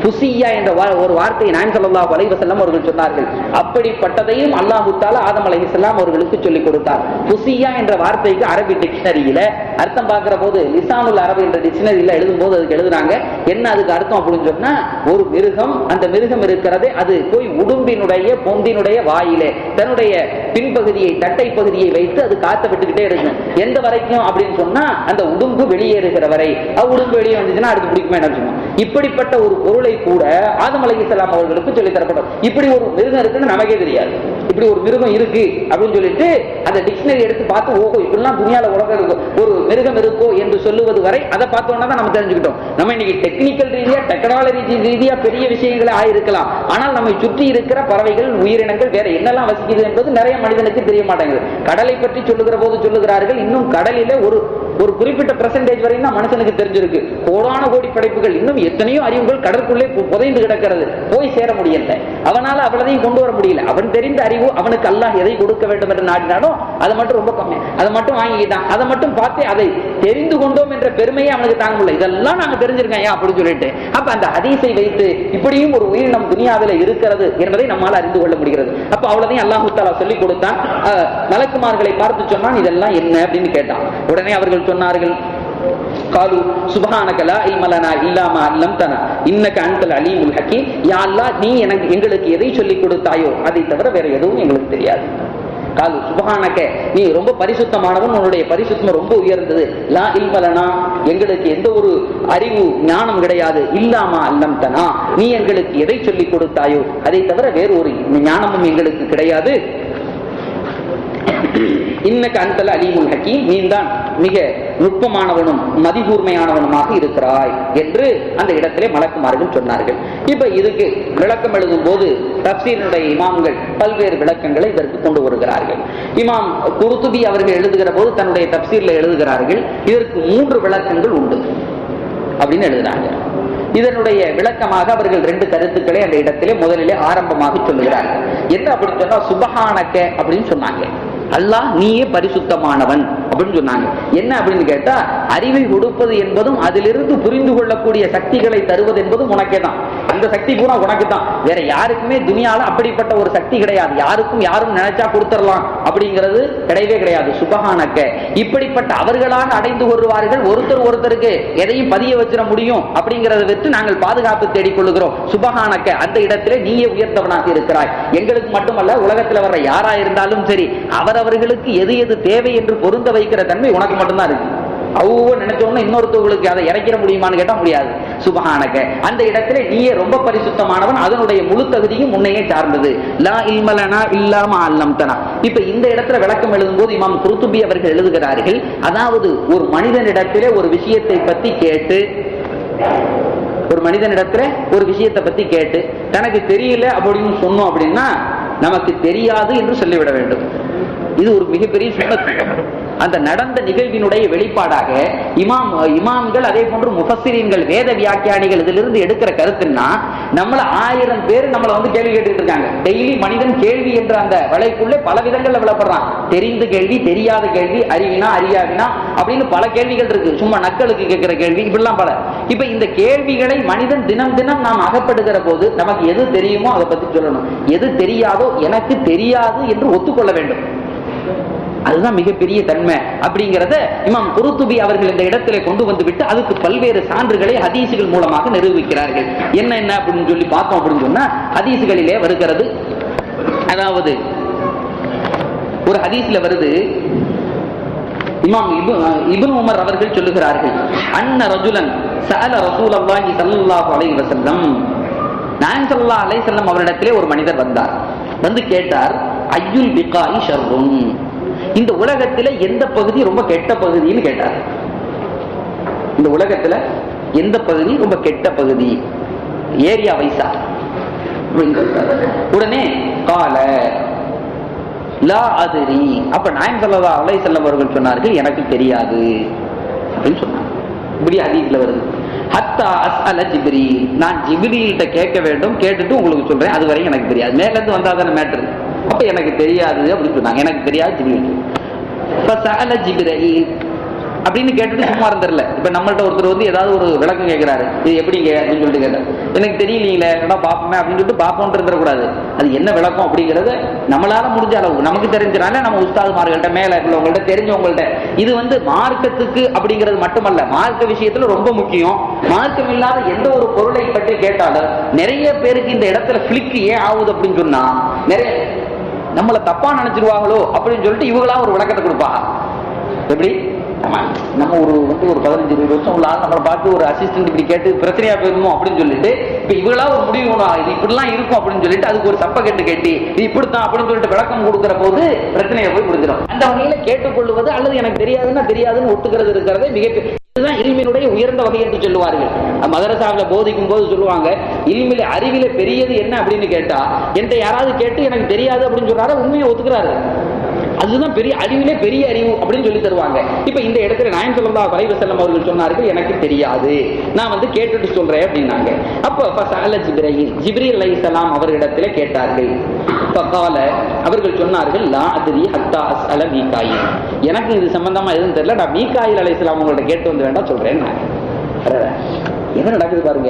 புசியா என்ற வா- ஒரு வார்த்தையை நாயம் ஸல்லல்லாஹு அலைஹி வஸல்லம் அவர்கள் சொன்னார்கள் அப்படிப்பட்டதையும் அல்லாஹ் தாலா ஆதம் அலைஹிஸ்ஸலாம் அவர்களுக்கு சொல்லிக் கொடுத்தார் புசியா என்ற வார்த்தைக்கு அரபி டிக்ஷனரியில அர்த்தம் பார்க்கிற போது லிசானுல் அரபு என்ற டிக்ஷனரியில எழுதும் போது அதுக்கு எழுதுறாங்க என்ன அதுக்கு அர்த்தம் அப்படின்னு சொன்னா ஒரு மிருகம் அந்த மிருகம் இருக்கிறதே அது போய் உடும்பினுடைய பொந்தினுடைய வாயிலே தன்னுடைய பின்பகுதியை தட்டை பகுதியை வைத்து அது காத்த விட்டுக்கிட்டே இருக்கும் எந்த வரைக்கும் அப்படின்னு சொன்னா அந்த உடும்பு வெளியேறுகிற வரை அஹ் உடும்பு வெளியே வந்துச்சுன்னா அடுத்து பிடிக்குமே என்ன சொல்லணும் இப்படிப்பட்ட ஒரு பொருளை கூட ஆதம் அலைஹிஸ்ஸலாம் அவர்களுக்கு சொல்லி தரப்படும் இப்படி ஒரு மிருகம் இருக்குன்னு நமக்கே தெரியாது இப்படி ஒரு மிருகம் இருக்கு அப்படின்னு சொல்லிட்டு அந்த டிக்ஷனரி எடுத்து பார்த்து ஓஹோ இப்படிலாம் துணியால உலகம் இருக்கும் ஒரு மிருகம் இருக்கோ என்று சொல்லுவது வரை அதை பார்த்தோன்னா தான் நம்ம தெரிஞ்சுக்கிட்டோம் நம்ம இன்னைக்கு டெக்னிக்கல் ரீதியா டெக்னாலஜி ரீதியா பெரிய விஷயங்களே ஆயிருக்கலாம் ஆனால் நம்மை சுற்றி இருக்கிற பறவைகள் உயிரினங்கள் வேற என்னெல்லாம் வசிக்குது என்பது நிறைய மனிதனுக்கு தெரிய மாட்டேங்குது கடலை பற்றி சொல்லுகிற போது சொல்லுகிறார்கள் இன்னும் கடலிலே ஒரு ஒரு குறிப்பிட்ட பெர்சன்டேஜ் வரையும் தான் மனுஷனுக்கு தெரிஞ்சிருக்கு கோடான கோடி படைப்புகள் இன்னும் எத்தனையோ அறிவுகள் கடற்குள்ளே பு- புதைந்து கிடக்கிறது போய் சேர முடியல அவனால அவ்வளதையும் கொண்டு வர முடியல அவன் தெரிந்த அறிவு அவனுக்கு அல்லாஹ் எதை கொடுக்க வேண்டும் என்று நாடினானோ அதை மட்டும் ரொம்ப கம்மி அதை மட்டும் வாங்கிக்கிட்டான் அதை மட்டும் பார்த்து அதை தெரிந்து கொண்டோம் என்ற பெருமையை அவனுக்கு தாங்க முடியல இதெல்லாம் நாங்க தெரிஞ்சிருக்கோம் ஏன் அப்படின்னு சொல்லிட்டு அப்ப அந்த ஹதீஸை வைத்து இப்படியும் ஒரு உயிரினம் துனியாவில் இருக்கிறது என்பதை நம்மால் அறிந்து கொள்ள முடிகிறது அப்ப அவ்வளதையும் அல்லாஹு தாலா சொல்லி கொடுத்தான் அஹ், மலக்குமார்களை பார்த்து சொன்னான் இதெல்லாம் என்ன அப்படின்னு கேட்டான் உடனே அவர்கள் சொன்னார்கள் قالوا سبحانك لا علم لنا الا ما علمتنا انك انت العليم الحكيم யா அல்லாஹ் நீ எனக்கு எங்களுக்கு எதை சொல்லிக் கொடுத்தாயோ அதை தவிர வேற எதுவும் எங்களுக்கு தெரியாது காலு சுபஹானக்க நீ ரொம்ப பரிசுத்தமானவன் உன்னுடைய பரிசுத்தம் ரொம்ப உயர்ந்தது லா இல்மலனா எங்களுக்கு எந்த ஒரு அறிவு ஞானம் கிடையாது இல்லாமா அல்லம் தனா நீ எங்களுக்கு எதை சொல்லிக் கொடுத்தாயோ அதை தவிர வேறு ஒரு ஞானமும் எங்களுக்கு கிடையாது இன்னக்கு அந்தல அலீமுல் ஹக்கீம் நீதான் மிக நுட்பமானவனும் மதிகூர்மையானவனுமாக இருக்கிறாய் என்று அந்த இடத்திலே மலக்குமார்கள் சொன்னார்கள் இப்ப இதுக்கு விளக்கம் எழுதும் போது தப்சீனுடைய இமாம்கள் பல்வேறு விளக்கங்களை இதற்கு கொண்டு வருகிறார்கள் இமாம் குருத்துபி அவர்கள் எழுதுகிற போது தன்னுடைய தப்சீர்ல எழுதுகிறார்கள் இதற்கு மூன்று விளக்கங்கள் உண்டு அப்படின்னு எழுதுறாங்க இதனுடைய விளக்கமாக அவர்கள் ரெண்டு கருத்துக்களை அந்த இடத்திலே முதலிலே ஆரம்பமாக சொல்லுகிறார்கள் என்ன அப்படின்னு சொன்னா சுபஹானக்க அப்படின்னு சொன்னாங்க அல்லாஹ் நீயே பரிசுத்தமானவன் அப்படின்னு சொன்னாங்க என்ன அப்படின்னு கேட்டா அறிவை கொடுப்பது என்பதும் அதிலிருந்து புரிந்து கொள்ளக்கூடிய சக்திகளை தருவது என்பதும் உனக்கே தான் அந்த சக்தி பூரா உனக்கு தான் வேற யாருக்குமே துனியால அப்படிப்பட்ட ஒரு சக்தி கிடையாது யாருக்கும் யாரும் நினைச்சா கொடுத்துடலாம் அப்படிங்கிறது கிடையவே கிடையாது சுபஹானக்க இப்படிப்பட்ட அவர்களாக அடைந்து கொள்வார்கள் ஒருத்தர் ஒருத்தருக்கு எதையும் பதிய வச்சிட முடியும் அப்படிங்கறத விட்டு நாங்கள் பாதுகாப்பு தேடிக் கொள்ளுகிறோம் சுபஹானக்க அந்த இடத்திலே நீயே உயர்ந்தவனாக இருக்கிறாய் எங்களுக்கு மட்டுமல்ல உலகத்துல வர்ற யாரா இருந்தாலும் சரி அவரவர்களுக்கு எது எது தேவை என்று பொருந்த வைக்கிற தன்மை உனக்கு மட்டும்தான் இருக்கு அவங்க நினைச்சோம்னா இன்னொருத்தவங்களுக்கு அதை இறக்கிற முடியுமான்னு கேட்டா முடியாது சுபஹானக அந்த இடத்துல நீயே ரொம்ப பரிசுத்தமானவன் அதனுடைய முழு தகுதியும் முன்னையே சார்ந்தது லா இல்மலனா இல்லாம அல்லம்தனா இப்ப இந்த இடத்துல விளக்கம் எழுதும் போது இமாம் குருத்துபி அவர்கள் எழுதுகிறார்கள் அதாவது ஒரு மனிதனிடத்திலே ஒரு விஷயத்தை பத்தி கேட்டு ஒரு மனிதனிடத்துல ஒரு விஷயத்தை பத்தி கேட்டு தனக்கு தெரியல அப்படின்னு சொன்னோம் அப்படின்னா நமக்கு தெரியாது என்று சொல்லிவிட வேண்டும் இது ஒரு மிகப்பெரிய சுண்ணத்து அந்த நடந்த நிகழ்வினுடைய வெளிப்பாடாக இமாம் இமாம்கள் அதே போன்று முஃபஸ்ஸிரீன்கள் வேத வியாக்கியானிகள் இதிலிருந்து எடுக்கிற கருத்துன்னா நம்மள ஆயிரம் பேர் நம்மள வந்து கேள்வி கேட்டுட்டு இருக்காங்க டெய்லி மனிதன் கேள்வி என்ற அந்த வலைக்குள்ளே பல விதங்கள்ல விளப்படுறான் தெரிந்த கேள்வி தெரியாத கேள்வி அறிவினா அறியாவினா அப்படின்னு பல கேள்விகள் இருக்கு சும்மா நக்களுக்கு கேட்கிற கேள்வி இப்படிலாம் பல இப்ப இந்த கேள்விகளை மனிதன் தினம் தினம் நாம் அகப்படுகிற போது நமக்கு எது தெரியுமோ அதை பத்தி சொல்லணும் எது தெரியாதோ எனக்கு தெரியாது என்று ஒத்துக்கொள்ள வேண்டும் அதுதான் மிகப்பெரிய தன்மை அப்படிங்கிறத இமாம் குருத்துபி அவர்கள் இந்த இடத்துல கொண்டு வந்து விட்டு அதுக்கு பல்வேறு சான்றுகளை ஹதீசுகள் மூலமாக நிரூபிக்கிறார்கள் என்ன என்ன அப்படின்னு சொல்லி பார்த்தோம் அப்படின்னு சொன்னா ஹதீசுகளிலே வருகிறது அதாவது ஒரு ஹதீஸ்ல வருது இமாம் இபு- இப்னு உமர் அவர்கள் சொல்லுகிறார்கள் அன்ன ரஜுலன் சஅல ரசூலல்லாஹி ஸல்லல்லாஹு அலைஹி வஸல்லம் நாயகம் ஸல்லல்லாஹு அலைஹி வஸல்லம் அவரிடத்திலே ஒரு மனிதர் வந்தார் வந்து கேட்டார் ஐயுல் பிகாஇ ஷர்ருன் இந்த உலகத்திலே எந்த பகுதி ரொம்ப கெட்ட பகுதின்னு கேட்டார் இந்த உலகத்துல எந்த பகுதி ரொம்ப கெட்ட பகுதி ஏரியா வைசா அப்படின்னு கேட்டார். உடனே கால லா அதிரி அப்ப நாயம் சல்லா அலை செல்லம் அவர்கள் சொன்னார்கள் எனக்கு தெரியாது அப்படின்னு சொன்னாங்க இப்படி ஹதீஸ்ல வருது ஹத்தா அஸ்அல ஜிப்ரி நான் ஜிப்ரீல்கிட்ட கேட்க வேண்டும் கேட்டுட்டு உங்களுக்கு சொல்றேன் அது வரைக்கும் எனக்கு தெரியாது மேல இருந்து வந்தா தானே மேட்டர் அப்ப எனக்கு தெரியாது அப்படின்னு சொன்னாங்க எனக்கு தெரியாது ஜிப்ரீல் ஃபசஅல ஜிப்ரீல் அப்படின்னு கேட்டுட்டு சும்மா இருந்துடல இப்ப நம்மள்ட்ட ஒருத்தர் வந்து ஏதாவது ஒரு விளக்கம் கேட்கிறாரு இது எப்படிங்க அப்படின்னு சொல்லிட்டு கேட்டார் எனக்கு தெரியலீங்களே என்னடா பாப்போமே அப்படின்னு சொல்லிட்டு பாப்போம்னு இருந்துடக்கூடாது அது என்ன விளக்கம் அப்படிங்கறத நம்மளால முடிஞ்ச அளவு நமக்கு தெரிஞ்சனால நம்ம உஸ்தாதுமார்கள்ட்ட மேல உள்ளவங்கள்ட்ட தெரிஞ்சவங்கள்ட்ட இது வந்து மார்க்கத்துக்கு அப்படிங்கிறது மட்டுமல்ல மார்க்க விஷயத்துல ரொம்ப முக்கியம் மார்க்கம் இல்லாத எந்த ஒரு பொருளை பற்றி கேட்டாலும் நிறைய பேருக்கு இந்த இடத்துல பிளிக் ஏன் ஆகுது அப்படின்னு சொன்னா நிறைய நம்மள தப்பா நினைச்சிருவாங்களோ அப்படின்னு சொல்லிட்டு இவங்களா ஒரு விளக்கத்தை கொடுப்பாங்க எப்படி ஆமா. நம்ம ஒரு வந்து ஒரு பதினஞ்சு இருபது வருஷம் உள்ள ஆள் நம்மளை பார்த்து ஒரு அசிஸ்டன்ட் இப்படி கேட்டு பிரச்சனையா போயிருமோ அப்படின்னு சொல்லிட்டு இப்ப இவங்களா ஒரு முடிவு பண்ணுவாங்க இது இப்படிலாம் இருக்கும் அப்படின்னு சொல்லிட்டு அதுக்கு ஒரு சப்ப கட்டு கட்டி இது இப்படித்தான் அப்படின்னு சொல்லிட்டு விளக்கம் கொடுக்கிற போது பிரச்சனையை போய் முடிஞ்சிடும் அந்த வகையில கேட்டுக்கொள்வது அல்லது எனக்கு தெரியாதுன்னா தெரியாதுன்னு ஒத்துக்கிறது இருக்கிறதே மிகப்பெரிய இதுதான் இல்மினுடைய உயர்ந்த வகை என்று சொல்லுவார்கள் மதரசாவில் போதிக்கும் போது சொல்லுவாங்க இல்மில அறிவில பெரியது என்ன அப்படின்னு கேட்டா என்கிட்ட யாராவது கேட்டு எனக்கு தெரியாது அப்படின்னு சொல்றாரு உண்மையை ஒத்துக்கிறாரு அதுதான் பெரிய அறிவிலே பெரிய அறிவு அப்படின்னு சொல்லி தருவாங்க இப்ப இந்த இடத்துல நாயம் சொல்லா வரைவு செல்லம் அவர்கள் சொன்னார்கள் எனக்கு தெரியாது நான் வந்து கேட்டுட்டு சொல்றேன் அப்படின்னாங்க அப்ப ஃபசஅல ஜிப்ரீல் ஜிப்ரீல் அலைஹிஸ்ஸலாம் அவர்களிடத்திலே கேட்டார்கள் ஃபகால அவர்கள் சொன்னார்கள் லா அத்ரி ஹத்தா அஸ்அல மீகாயில் எனக்கு இது சம்பந்தமா எதுவும் தெரியல நான் மீகாயில் அலைஹிஸ்ஸலாம் உங்கள்ட்ட கேட்டு வந்து வேண்டாம் சொல்றேன் நான் என்ன நடக்குது பாருங்க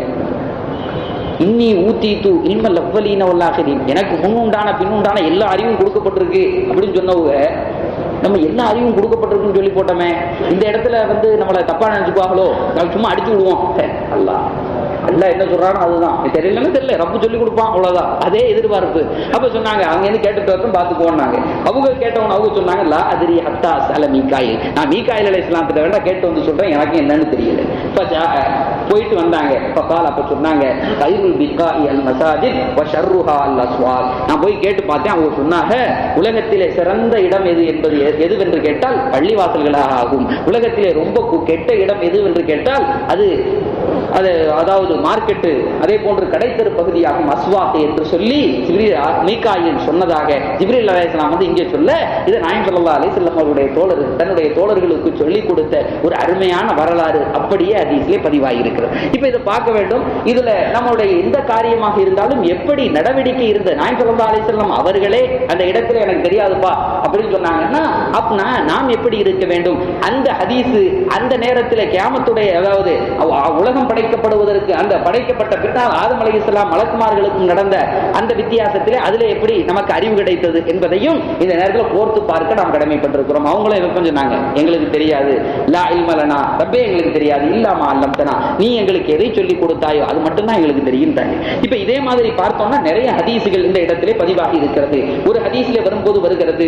இன்னி ஊத்தி தூ இல்மல் அவ்வலீன வல்லாஹிரீன் எனக்கு முன்னுண்டான பின்னுண்டான எல்லா அறிவும் கொடுக்கப்பட்டிருக்கு அப்படின்னு சொன்னவங்க நம்ம எல்லா அறிவும் கொடுக்கப்பட்டிருக்குன்னு சொல்லி போட்டோமே இந்த இடத்துல வந்து நம்மளை தப்பா நினைச்சுக்குவாங்களோ நம்ம சும்மா அடிச்சு விடுவோம் அல்லா அல்ல என்ன சொல்றானோ அதுதான் தெரியலன்னு தெரியல ரப்பு சொல்லி கொடுப்பான் அவ்வளவுதான் அதே எதிர்பார்ப்பு அப்ப சொன்னாங்க அவங்க என்ன கேட்டுட்டு வரட்டும் பார்த்துக்கோன்னாங்க அவங்க கேட்டவங்க அவங்க சொன்னாங்க லா அதிரி ஹத்தா அல மீகாயில் நான் மீகாயில் அலை இஸ்லாமத்தை வேண்டாம் கேட்டு வந்து சொல்றேன் எனக்கு என்னன்னு தெரியல இப்ப ஜா- போயிட்டு வந்தாங்க இப்ப கால் அப்ப சொன்னாங்க கைருல் பிகாஇ அல் மசாஜித் வ ஷர்ருஹா அல் அஸ்வால் நான் போய் கேட்டு பார்த்தேன் அவங்க சொன்னாங்க உலகத்திலே சிறந்த இடம் எது என்பது எ- எதுவென்று கேட்டால் பள்ளிவாசல்களாக ஆகும் உலகத்திலே ரொம்ப கு- கெட்ட இடம் எதுவென்று கேட்டால் அது அது அதாவது மார்க்கெட்டு அதே போன்று கடைத்தெரு பகுதியாகும் அஸ்வாக் என்று சொல்லி ஜிப்ரீல் மீகாயில் சொன்னதாக ஜிப்ரீல் அலைஹிஸ்ஸலாம் வந்து இங்கே சொல்ல இது நாயம் ஸல்லல்லாஹு அலைஹி வஸல்லம் அவருடைய தோழர் தன்னுடைய தோழர்களுக்கு சொல்லிக் கொடுத்த ஒரு அருமையான வரலாறு அப்படியே ஹதீஸ்லே பதிவாகியிருக்கிறது இப்போ இதை பார்க்க வேண்டும் இதுல நம்மளுடைய எந்த காரியமாக இருந்தாலும் எப்படி நடவடிக்கை இருந்த நாயம் ஸல்லல்லாஹு அலைஹி வஸல்லம் அவர்களே அந்த இடத்துல எனக்கு தெரியாதுப்பா அப்படின்னு சொன்னாங்கன்னா அப்பனா நாம் எப்படி இருக்க வேண்டும் அந்த ஹதீஸ் அந்த நேரத்தில் கியாமத்துடைய அதாவது அவ்- அ- உலகம் படைக்கப்படுவதற்கு அந்த படைக்கப்பட்ட பின்னால் ஆதம் அலைஹிஸ்ஸலாம் மலக்குமார்களுக்கும் நடந்த அந்த வித்தியாசத்திலே அதுல எப்படி நமக்கு அறிவு கிடைத்தது என்பதையும் இந்த நேரத்தில் கோர்த்து பார்க்க நாம் கடமைப்பட்டிருக்கிறோம் அவங்களும் எதை சொன்னாங்க எங்களுக்கு தெரியாது லா இல்மலனா ரப்பே எங்களுக்கு தெரியாது இல்லாமா அல்லம்தனா நீ எங்களுக்கு எதை சொல்லி கொடுத்தாயோ அது மட்டும்தான் எங்களுக்கு தெரியும் தாங்க இப்ப இதே மாதிரி பார்த்தோம்னா நிறைய ஹதீசுகள் இந்த இடத்திலே பதிவாகி இருக்கிறது ஒரு ஹதீஸ்ல வரும்போது வருகிறது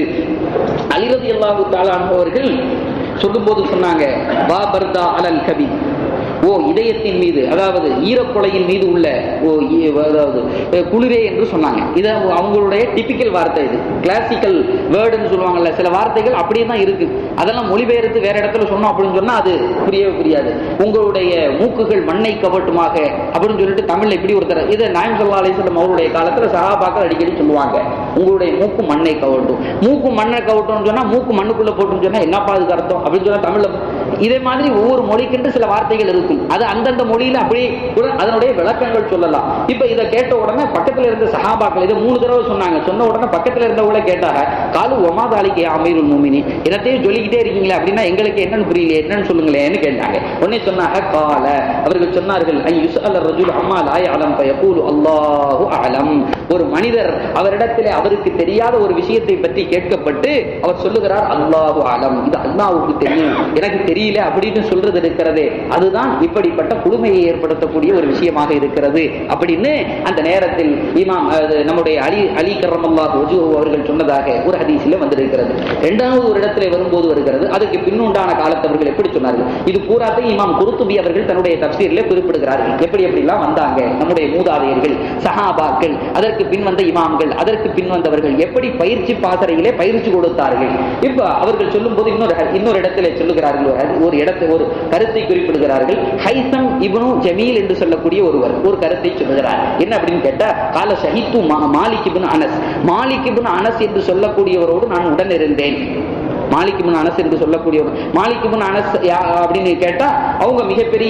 அலிரதி அல்லாஹு அவர்கள் சொல்லும்போது சொன்னாங்க வா பர்தா அலல் கவி ஓ இதயத்தின் மீது அதாவது ஈரக்குலையின் மீது உள்ள ஓ ஈ- அதாவது அஹ், குளிரே என்று சொன்னாங்க இது அவங்க- அவங்களுடைய டிபிக்கல் வார்த்தை இது கிளாசிக்கல் வேர்டுன்னு சொல்லுவாங்கல்ல சில வார்த்தைகள் அப்படியே தான் இருக்கு அதெல்லாம் மொழிபெயர்த்து வேற இடத்துல சொன்னோம் அப்படின்னு சொன்னா அது புரியவே புரியாது உங்களுடைய மூக்குகள் மண்ணை கவட்டுமாக அப்படின்னு சொல்லிட்டு தமிழ்ல இப்படி ஒருத்தர் இது நாயம் சொல்லா அலிஸ்லம் அவருடைய காலத்துல சகாபாக்கள் அடிக்கடி சொல்லுவாங்க உங்களுடைய மூக்கு மண்ணை கவட்டும் மூக்கு மண்ணை கவட்டும்னு சொன்னா மூக்கு மண்ணுக்குள்ள போட்டுன்னு சொன்னா என்னப்பா அதுக்கு அர்த்தம் அப்படின்னு சொன்னா தமிழ்ல இதே மாதிரி ஒவ்வொரு மொழிக்கென்று சில வார்த்தைகள் இருக்கும் அது அந்தந்த மொழியில அப்படியே கூட அதனுடைய விளக்கங்கள் சொல்லலாம் இப்ப இதை கேட்ட உடனே பக்கத்துல இருந்த சஹாபாக்கள் இதை மூணு தடவை சொன்னாங்க சொன்ன உடனே பக்கத்துல இருந்தவங்கள கேட்டாங்க காலு ஒமாதாலிக்கு அமீருல் மூமினி என்னத்தையும் சொல்லிக்கிட்டே இருக்கீங்களே அப்படின்னா எங்களுக்கு என்னன்னு புரியல என்னன்னு சொல்லுங்களேன்னு கேட்டாங்க உடனே சொன்னாங்க கால அவர்கள் சொன்னார்கள் ஐ யுஸ்அல் ரஜுல் அம்மா லா யஅலம் ஃபயகூலு அல்லாஹு அலம் ஒரு மனிதர் அவரிடத்திலே அவருக்கு தெரியாத ஒரு விஷயத்தை பற்றி கேட்கப்பட்டு அவர் சொல்லுகிறார் அல்லாஹு அலம் இது அல்லாஹ்வுக்கு தெரியும் எனக்கு தெரியல அப்படின்னு சொல்றது இருக்கிறதே அதுதான் இப்படிப்பட்ட குழுமையை ஏற்படுத்தக்கூடிய ஒரு விஷயமாக இருக்கிறது அப்படின்னு அந்த நேரத்தில் இமாம் அது நம்முடைய அலி அலி கரமல்லாஹ் அவர்கள் சொன்னதாக ஒரு ஹதீஸில் வந்திருக்கிறது இரண்டாவது ஒரு இடத்துல வரும்போது வருகிறது அதுக்கு பின்னுண்டான காலத்தவர்கள் எப்படி சொன்னார்கள் இது பூராத்தையும் இமாம் குருத்துபி அவர்கள் தன்னுடைய தப்சீரிலே குறிப்பிடுகிறார்கள் எப்படி எப்படிலாம் வந்தாங்க நம்முடைய மூதாதையர்கள் சஹாபாக்கள் அதற்கு பின் வந்த இமாம்கள் அதற்கு பின் வந்தவர்கள் எப்படி பயிற்சி பாசறையிலே பயிற்சி கொடுத்தார்கள் இப்ப அவர்கள் சொல்லும்போது இன்னொரு இன்னொரு இடத்திலே சொல்லுகிறார்கள் ஒரு ஹதி- ஒரு இடத்தை ஒரு கருத்தை குறிப்பிடுகிறார்கள் ஹைசம் இப்னு ஜமீல் என்று சொல்லக்கூடிய ஒருவர் ஒரு கருத்தை சொல்லுகிறார் என்ன அப்படின்னு கேட்டா கால ஷஹித்து மா- மாலிக் இப்னு அனஸ் மாலிக் இப்னு அனஸ் என்று சொல்லக்கூடியவரோடு நான் உடன் இருந்தேன் மாலிக் இப்னு அனஸ் என்று சொல்லக்கூடியவர் மாலிக் இப்னு அனஸ் யா- அப்படின்னு கேட்டா அவங்க மிகப்பெரிய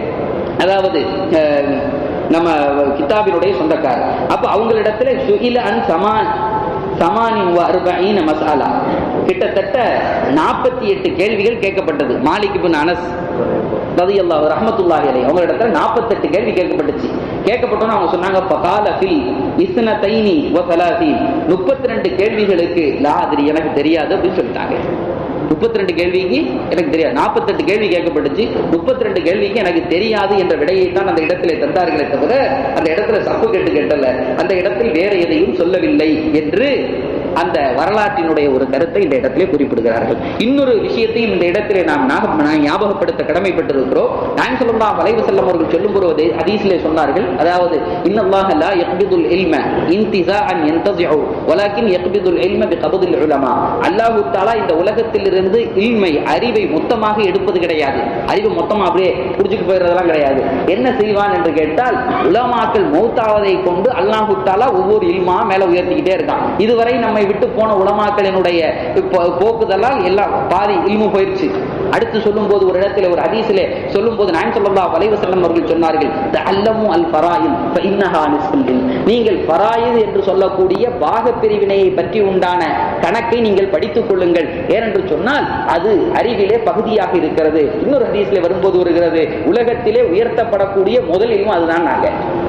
அதாவது அஹ், நம்ம கிதாபினுடைய சொந்தக்காரர் அப்ப அவங்களிடத்துல சுகில அன் சமான் சமானின் வ அர்பஈன மசாலா கிட்டத்தட்ட நாற்பத்தி எட்டு கேள்விகள் கேட்கப்பட்டது மாலிக் பின் அனஸ் ரதி அல்லாஹ் ரஹமத்துல்லாஹி அலைஹி அவங்க இடத்துல நாற்பத்தெட்டு கேள்வி கேட்கப்பட்டுச்சு கேட்கப்பட்டோன்னு அவங்க சொன்னாங்க ஃபகால ஃபில் இஸ்னதைனி வ சலாசீன் முப்பத்தி ரெண்டு கேள்விகளுக்கு லா அதிரி எனக்கு தெரியாது அப்படின்னு சொல்லிட்டாங்க முப்பத்தி ரெண்டு கேள்விக்கு எனக்கு தெரியாது நாற்பத்தெட்டு கேள்வி கேட்கப்பட்டுச்சு முப்பத்தி ரெண்டு கேள்விக்கு எனக்கு தெரியாது என்ற விடையை தான் அந்த இடத்துல தந்தார்களே தவிர அந்த இடத்துல சப்பு கேட்டு கேட்டல அந்த இடத்தில் வேற எதையும் சொல்லவில்லை என்று அந்த வரலாற்றினுடைய ஒரு கருத்தை இந்த இடத்திலே குறிப்பிடுகிறார்கள் இன்னொரு விஷயத்தையும் இந்த இடத்திலே நாம் ஞாபக- நாம் ஞாபகப்படுத்த கடமைப்பட்டிருக்கிறோம் நான் சொல்லலாம் வலைவு செல்லம் அவர்கள் சொல்லும் போது ஹதீஸிலே சொன்னார்கள் அதாவது இன்னல்லாஹ லா யக்பிதுல் இல்ம இன்திசாஅன் யன்தஸிஉ வலாக்கின் யக்பிதுல் இல்ம பிகபதில் உலமா அல்லாஹ் தஆலா இந்த உலகத்திலிருந்து இல்மை அறிவை மொத்தமாக எடுப்பது கிடையாது அறிவு மொத்தமா அப்படியே புடிச்சுட்டு போயிடுறதெல்லாம் கிடையாது என்ன செய்வான் என்று கேட்டால் உலமாக்கள் மௌத்தாவதை கொண்டு அல்லாஹு தாலா ஒவ்வொரு இல்மா மேல உயர்த்திக்கிட்டே இருக்கான் இதுவரை நம்மை விட்டு போன உலமாக்களினுடைய இப்போ- போக்குதலால் எல்லாம் பாதி இல்மு போயிருச்சு அடுத்து சொல்லும் போது ஒரு இடத்துல ஒரு ஹதீஸிலே சொல்லும் போது நான் சொல்லா வலைவ செல்லம் அவர்கள் சொன்னார்கள் அல்லமு அல் ஃபராயில் இன்னஹா நிஸ்புல் இல்ம்." நீங்கள் ஃபராயில் என்று சொல்லக்கூடிய பாக பிரிவினையை பற்றி உண்டான கணக்கை நீங்கள் படித்துக் கொள்ளுங்கள் ஏனென்று சொன்னால் அது அறிவிலே பகுதியாக இருக்கிறது இன்னொரு ஹதீஸ்ல வரும்போது வருகிறது உலகத்திலே உயர்த்தப்படக்கூடிய முதல் இல்மு அதுதான் நாங்க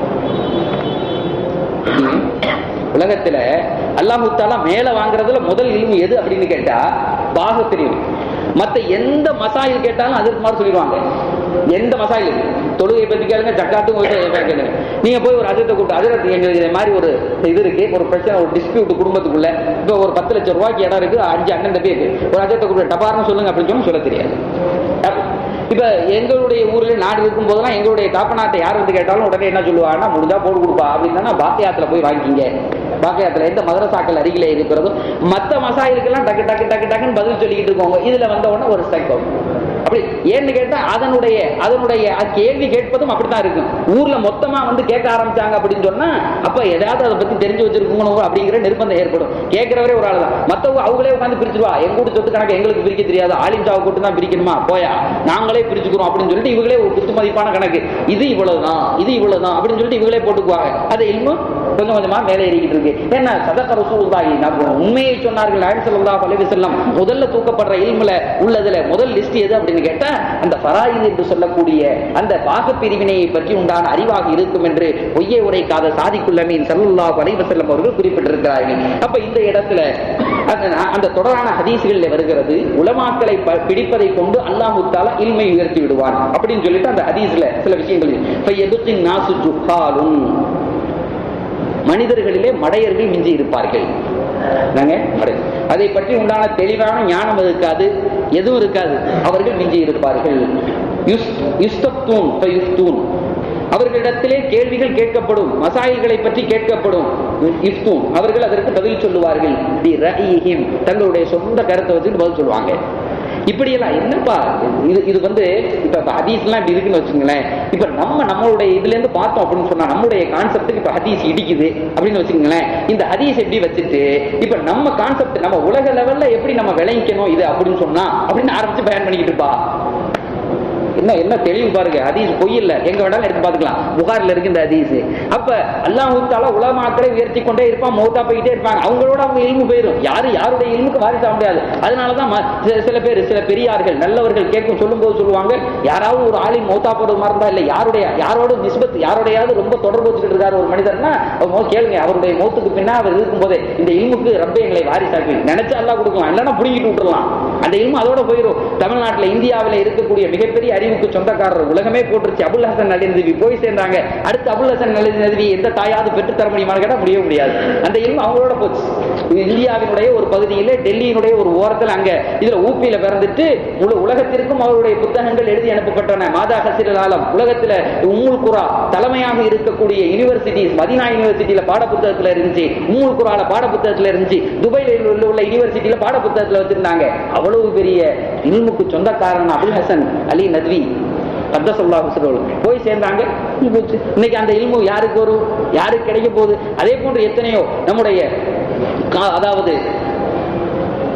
உலகத்துல அல்லாஹு தாலா மேல வாங்குறதுல முதல் இல்மு எது அப்படின்னு கேட்டா பாக பிரிவு மத்த எந்த மசாயில் கேட்டாலும் அதற்கு மாதிரி சொல்லிடுவாங்க எந்த மசாயில் தொழுகை பத்தி கேளுங்க ஜக்காத்தும் கேளுங்க நீங்க போய் ஒரு அஜத்தை கூப்பிட்டு அஜரத் எங்களுக்கு இது மாதிரி ஒரு இது இருக்கு ஒரு பிரச்சனை ஒரு டிஸ்பியூட் குடும்பத்துக்குள்ள இப்ப ஒரு பத்து லட்சம் ரூபாய்க்கு இடம் இருக்கு அஞ்சு அண்ணன் தம்பி இருக்கு ஒரு அஜத்தை கூப்பிட்டு டபார்னு சொல்லுங்க அப்படின்னு சொன்னா சொல்ல தெரியாது இப்ப எங்களுடைய ஊர்ல நாடு இருக்கும் போதெல்லாம் எங்களுடைய காப்பநாட்டை யார் வந்து கேட்டாலும் உடனே என்ன சொல்லுவாங்கன்னா முடிஞ்சா போட்டு கொடுப்பா அப்படின்னா பாக்கியாத்துல போய் வாங்கிக்கிங்க பாக்கியாத்துல எந்த மதரசாக்கள் அருகிலே இருக்கிறதோ மத்த மசாயிலுக்கெல்லாம் டக்கு டக்கு டக்கு டக்குன்னு பதில் சொல்லிக்கிட்டு இருக்கோங்க இதுல வந்த உடனே ஒரு ஸ்ட்ரைக் அப்படி ஏன்னு கேட்டா அதனுடைய அதனுடைய அ- கேள்வி கேட்பதும் அப்படித்தான் இருக்கும் ஊர்ல மொத்தமா வந்து கேட்க ஆரம்பிச்சாங்க அப்படின்னு சொன்னா அப்ப ஏதாவது அதை பத்தி தெரிஞ்சு வச்சிருக்கணும் அப்படிங்கிற நிர்பந்தம் ஏற்படும் கேட்கிறவரே ஒரு ஆள் தான் மத்தவங்க அவங்களே உட்காந்து பிரிச்சுருவா எங்க வீட்டு சொத்து கணக்கு எங்களுக்கு பிரிக்க தெரியாது ஆலிம் சாவை கூட்டு தான் பிரிக்கணுமா போயா நாங்களே பிரிச்சுக்கிறோம் அப்படின்னு சொல்லிட்டு இவங்களே ஒரு குத்து மதிப்பான கணக்கு இது இவ்வளவுதான் இது இவ்வளவுதான் அப்படின்னு சொல்லிட்டு இவங்களே போட்டுக்குவாங்க அது இன்னும் கொஞ்சம் கொஞ்சமா மேலே ஏறிக்கிட்டு இருக்கு ஏன்னா சதக்க ரசூலுல்லாஹி நான் உண்மையை சொன்னார்கள் நாயகம் ஸல்லல்லாஹு அலைஹி வஸல்லம் முதல்ல தூக்கப்படுற இல்முல உள்ளதுல முதல் லிஸ்ட் எது அப்படின்னு கேட்டா அந்த ஃபராயித் என்று சொல்லக்கூடிய அந்த பாக பிரிவினையை பற்றி உண்டான அறிவாக இருக்கும் என்று பொய்யை உரைக்காத சாதிக்குள்ளமீன் ஸல்லல்லாஹு அலைஹி வஸல்லம் அவர்கள் குறிப்பிட்டிருக்கிறார்கள் அப்ப இந்த இடத்துல அந்த அந்த தொடரான ஹதீஸ்களில் வருகிறது உலமாக்களை ப- பிடிப்பதை கொண்டு அல்லாஹு தாலா இல்மை உயர்த்தி விடுவான் அப்படின்னு சொல்லிட்டு அந்த ஹதீஸ்ல சில விஷயங்கள் ஃபயதுகின் நாசு ஜுஹாலுன் மனிதர்களிலே மடையர்கள் மிஞ்சி இருப்பார்கள் என்னங்க? மடை. அதை பற்றி உண்டான தெளிவான ஞானம் இருக்காது எதுவும் இருக்காது அவர்கள் மிஞ்சி இருப்பார்கள் யுஸ்- யுஸ்தப்தூன் ஃபயுஃப்தூன். அவர்களிடத்திலே கேள்விகள் கேட்கப்படும் மசாயில்களை பற்றி கேட்கப்படும் இஃப்தூன். அவர்கள் அதற்கு பதில் சொல்லுவார்கள் பி ரஅய்ஹிம். தங்களுடைய சொந்த கருத்தை வச்சு பதில் சொல்லுவாங்க இப்படியெல்லாம் என்னப்பா இது இது வந்து இப்ப இப்ப ஹதீஸ்லாம் இப்படி இருக்குன்னு வச்சுங்களேன் இப்ப நம்ம நம்மளுடைய இதுல இருந்து பார்த்தோம் அப்படின்னு சொன்னா நம்மளுடைய கான்செப்டுக்கு இப்ப ஹதீஸ் இடிக்குது அப்படின்னு வச்சுங்களேன் இந்த ஹதீஸ் எப்படி வச்சுட்டு இப்ப நம்ம கான்செப்ட் நம்ம உலக லெவல்ல எப்படி நம்ம விளைவிக்கணும் இது அப்படின்னு சொன்னா அப்படின்னு ஆரம்பிச்சு பயன் பண்ணிக்கிட்டு இருப்பா என்ன என்ன தெளிவு பாருங்க ஹதீஸ் பொய் இல்ல எங்க வேணாலும் எடுத்து பாத்துக்கலாம் புகார்ல இருக்கு இந்த ஹதீஸ் அப்ப அல்லாஹ் தாலா உலமாக்களை உயர்த்தி கொண்டே இருப்பான் மௌத்தா போயிட்டே இருப்பாங்க அவங்களோட அவங்க இல்மு போயிடும் யாரு யாருடைய இல்முக்கு வாரிசா முடியாது அதனாலதான் ம- சில- சில பேர் சில பெரியார்கள் நல்லவர்கள் கேட்கும் சொல்லும் போது சொல்லுவாங்க யாராவது ஒரு ஆளின் மௌத்தா போறது மாதிரி இருந்தா இல்ல யாருடைய யாரோட நிஸ்பத் யாரோடையாவது ரொம்ப தொடர்பு வச்சுக்கிட்டு இருக்காரு ஒரு மனிதர்னா அவர் மோ- கேளுங்க அவருடைய மௌத்துக்கு பின்னா அவர் இருக்கும் போதே இந்த இல்முக்கு ரப்பே எங்களை வாரிசாக்கி நினைச்சா அல்லாஹ் கொடுக்கலாம் இல்லைன்னா புடிங்கிட்டு விட்டுறலாம் அந்த இல்மு அதோட போயிடும் தமிழ்நாட்டுல இந்தியாவில இருக்கக்கூடிய மிகப்பெரிய அறிவுக்கு சொந்தக்காரர் உலகமே போட்டுருச்சு அபுல் ஹசன் அலி நதுவி போய் சேர்ந்தாங்க அடுத்து அபுல் ஹசன் அலி நதுவி எந்த தாயாவது பெற்று தர முடியுமான்னு கேட்டா முடியவே முடியாது அந்த இல்மு அவங்களோட போச்சு இது இந்தியாவினுடைய ஒரு பகுதியில டெல்லியினுடைய ஒரு ஓரத்துல அங்க இதுல ஊப்பியில பிறந்துட்டு முழு உலகத்திற்கும் அவருடைய புத்தகங்கள் எழுதி அனுப்பப்பட்டன மாதா ஹசிரல் ஆலம் உலகத்துல உம்முல் குரா தலைமையாக இருக்கக்கூடிய யூனிவர்சிட்டிஸ் மதினா யூனிவர்சிட்டியில பாட புத்தகத்துல இருந்துச்சு உம்முல் குரால பாட புத்தகத்துல இருந்துச்சு துபாயில உள்ள உள்ள யூனிவர்சிட்டியில பாட புத்தகத்துல வச்சிருந்தாங்க அவ்வளவு பெரிய இல்முக்கு சொந்தக்காரன் அபுல் ஹசன் அலி நத்வி கத்தசல்லாஹு சொல்லுவோம் போய் சேர்ந்தாங்க போச்சு. இன்னைக்கு அந்த இல்மு யாருக்கு வரும் யாருக்கு கிடைக்க போகுது அதே போன்று எத்தனையோ நம்முடைய கா- அதாவது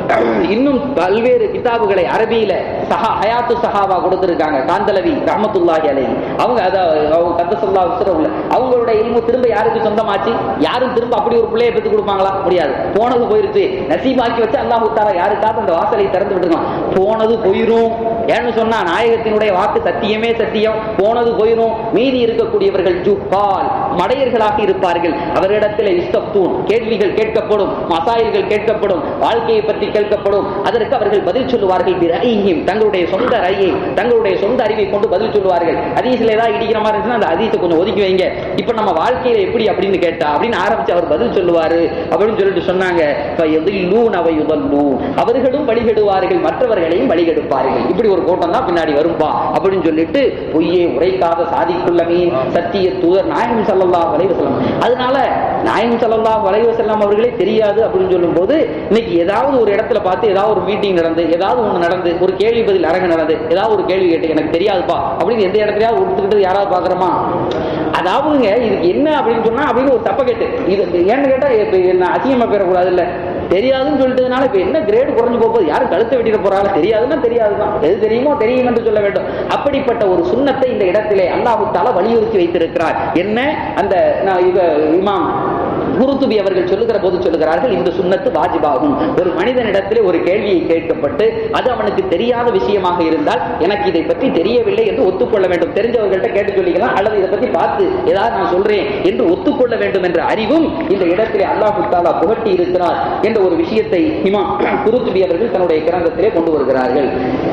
இன்னும் பல்வேறு கிதாபுகளை அரபியில சஹா ஹயாத்து சஹாவா கொடுத்திருக்காங்க காந்தலவி ரஹமத்துல்லாஹி அலைஹி அவங்க அத அவங்க கத்தசல்லா உள்ள அவங்களுடைய இல்மு திரும்ப யாருக்கு சொந்தமாச்சு யாரும் திரும்ப அப்படி ஒரு பிள்ளையை பெற்று கொடுப்பாங்களா முடியாது போனது போயிருச்சு நசீபாக்கி வச்சு அல்லாஹு தாரா யாருக்காவது அந்த வாசலை திறந்து விட்டுருக்கலாம் போனது போயிரும் ஏன்னு சொன்னா நாயகத்தினுடைய வாக்கு சத்தியமே சத்தியம் போனது போயிரும் மீதி இருக்கக்கூடியவர்கள் ஜுஹால் மடையர்களாக இருப்பார்கள் அவரிடத்தில் இஸ்தப்தூன் கேள்விகள் கேட்கப்படும் மசாயில்கள் கேட்கப்படும் வாழ்க்கையை பற்றி கேட்கப்படும் அதற்கு அவர்கள் பதில் சொல்லுவார்கள் பிரஹீம் தங்களுடைய சொந்த ரையை தங்களுடைய சொந்த அறிவை கொண்டு பதில் சொல்லுவார்கள் அதீசில் ஏதாவது இடிக்கிற மாதிரி இருந்துச்சுன்னா அந்த அதீசை கொஞ்சம் ஒதுக்கி வைங்க இப்ப நம்ம வாழ்க்கையில எப்படி அப்படின்னு கேட்டா அப்படின்னு ஆரம்பிச்சு அவர் பதில் சொல்லுவாரு அப்படின்னு சொல்லிட்டு சொன்னாங்க "ஃபயதில்லூன் அவ யுதல்லூன்." அவர்களும் வழிகெடுவார்கள் மற்றவர்களையும் வழிகெடுப்பார்கள் இப்படி ஒரு கூட்டம் தான் பின்னாடி வரும்பா அப்படின்னு சொல்லிட்டு பொய்யை உரைக்காத சாதிக்குள்ளமே சத்திய தூதர் நாயகம் ஸல்லல்லாஹு அலைஹி வஸல்லம் அதனால நாயகம் ஸல்லல்லாஹு அலைஹி வஸல்லம் அவர்களே தெரியாது அப்படின்னு சொல்லும்போது இன்னைக்கு ஏதாவது ஒரு இடத்துல பார்த்து ஏதாவது ஒரு மீட்டிங் நடந்து ஏதாவது ஒண்ணு நடந்து ஒரு கேள்வி பதில் அரங்கு நடந்து ஏதாவது ஒரு கேள்வி கேட்டு எனக்கு தெரியாதுப்பா அப்படின்னு எந்த இடத்துலயாவது ஒத்துக்கிட்டு யாராவது பாக்குறோமா அதாவதுங்க இதுக்கு என்ன அப்படின்னு சொன்னா அப்படின்னு ஒரு தப்ப கேட்டு இது ஏன்னு கேட்டா இப்ப என்ன அசிங்கமா பெறக்கூடாது இல்ல தெரியாதுன்னு சொல்லிட்டதுனால இப்ப என்ன கிரேடு குறைஞ்சு போகுது யாரும் கழுத்தை வெட்டிட போறாங்க தெரியாதுன்னா தெரியாதுதான் எது தெரியுமோ தெரியும் என்று சொல்ல வேண்டும் அப்படிப்பட்ட ஒரு சுண்ணத்தை இந்த இடத்திலே அல்லாஹு தாலா வலியுறுத்தி வைத்திருக்கிறார் என்ன அந்த நான் இவ இமாம் குருத்துபி அவர்கள் சொல்லுகிற போது சொல்லுகிறார்கள் இந்த சுண்ணத்து வாஜிபாகும் ஒரு மனிதனிடத்திலே ஒரு கேள்வியை கேட்கப்பட்டு அது அவனுக்கு தெரியாத விஷயமாக இருந்தால் எனக்கு இதை பற்றி தெரியவில்லை என்று ஒத்துக்கொள்ள வேண்டும் தெரிஞ்சவர்கள்ட்ட கேட்டு சொல்லிக்கலாம் அல்லது இதை பத்தி பார்த்து ஏதாவது நான் சொல்றேன் என்று ஒத்துக்கொள்ள வேண்டும் என்ற அறிவும் இந்த இடத்திலே அல்லாஹு தாலா புகட்டி இருக்கிறார் என்ற ஒரு விஷயத்தை இமா குருத்துபி அவர்கள் தன்னுடைய கிரந்தத்திலே கொண்டு வருகிறார்கள்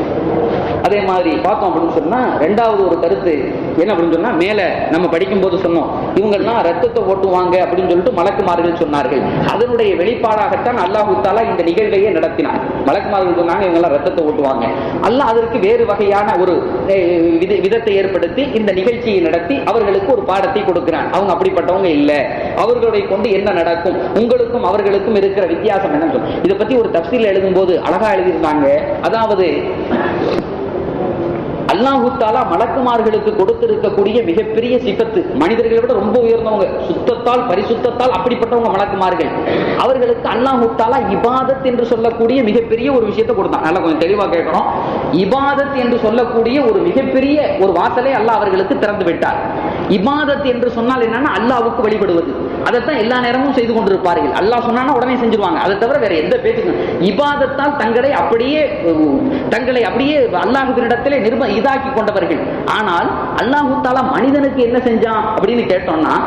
அதே மாதிரி பார்த்தோம் அப்படின்னு சொன்னா ரெண்டாவது ஒரு கருத்து என்ன அப்படின்னு சொன்னா மேல நம்ம படிக்கும் போது சொன்னோம் இவங்கெல்லாம் ரத்தத்தை ஓட்டுவாங்க அப்படின்னு சொல்லிட்டு மலக்குமார்கள் சொன்னார்கள் அதனுடைய வெளிப்பாடாகத்தான் அல்லாஹு தாலா இந்த நிகழ்வையே நடத்தினார் மலக்குமார்கள் சொன்னாங்க இவங்க எல்லாம் ரத்தத்தை ஓட்டுவாங்க அல்லாஹ் அதற்கு வேறு வகையான ஒரு அஹ், வித- விதத்தை ஏற்படுத்தி இந்த நிகழ்ச்சியை நடத்தி அவர்களுக்கு ஒரு பாடத்தை கொடுக்கிறான் அவங்க அப்படிப்பட்டவங்க இல்ல அவர்களுடைய கொண்டு என்ன நடக்கும் உங்களுக்கும் அவர்களுக்கும் இருக்கிற வித்தியாசம் என்னன்னு சொல்லு இதை பத்தி ஒரு தப்சீல் எழுதும்போது அழகா எழுதியிருந்தாங்க அதாவது அல்லாஹு தாலா மலக்குமார்களுக்கு கொடுத்திருக்கக்கூடிய மிகப்பெரிய சிபத்து மனிதர்களை விட ரொம்ப உயர்ந்தவங்க சுத்தத்தால் பரிசுத்தத்தால் அப்படிப்பட்டவங்க மலக்குமார்கள் அவர்களுக்கு அல்லாஹு தாலா இபாதத் என்று சொல்லக்கூடிய மிகப்பெரிய ஒரு விஷயத்தை கொடுத்தான் நல்லா கொஞ்சம் தெளிவா கேட்கணும் இபாதத் என்று சொல்லக்கூடிய ஒரு மிகப்பெரிய ஒரு வாசலை அல்லாஹ் அவர்களுக்கு திறந்து விட்டார் இபாதத் என்று சொன்னால் என்னன்னா அல்லாஹ்வுக்கு வழிபடுவது அதைத்தான் எல்லா நேரமும் செய்து கொண்டிருப்பார்கள் அல்லாஹ் சொன்னானா உடனே செஞ்சிருவாங்க அதை தவிர வேற எந்த பேச்சுக்கும் இபாதத்தால் தங்களை அப்படியே உம், தங்களை அப்படியே அல்லாஹுவினிடத்திலே நிர்ம இதாக்கி கொண்டவர்கள் ஆனால் அல்லாஹு தாலா மனிதனுக்கு என்ன செஞ்சான் அப்படின்னு கேட்டோம்னா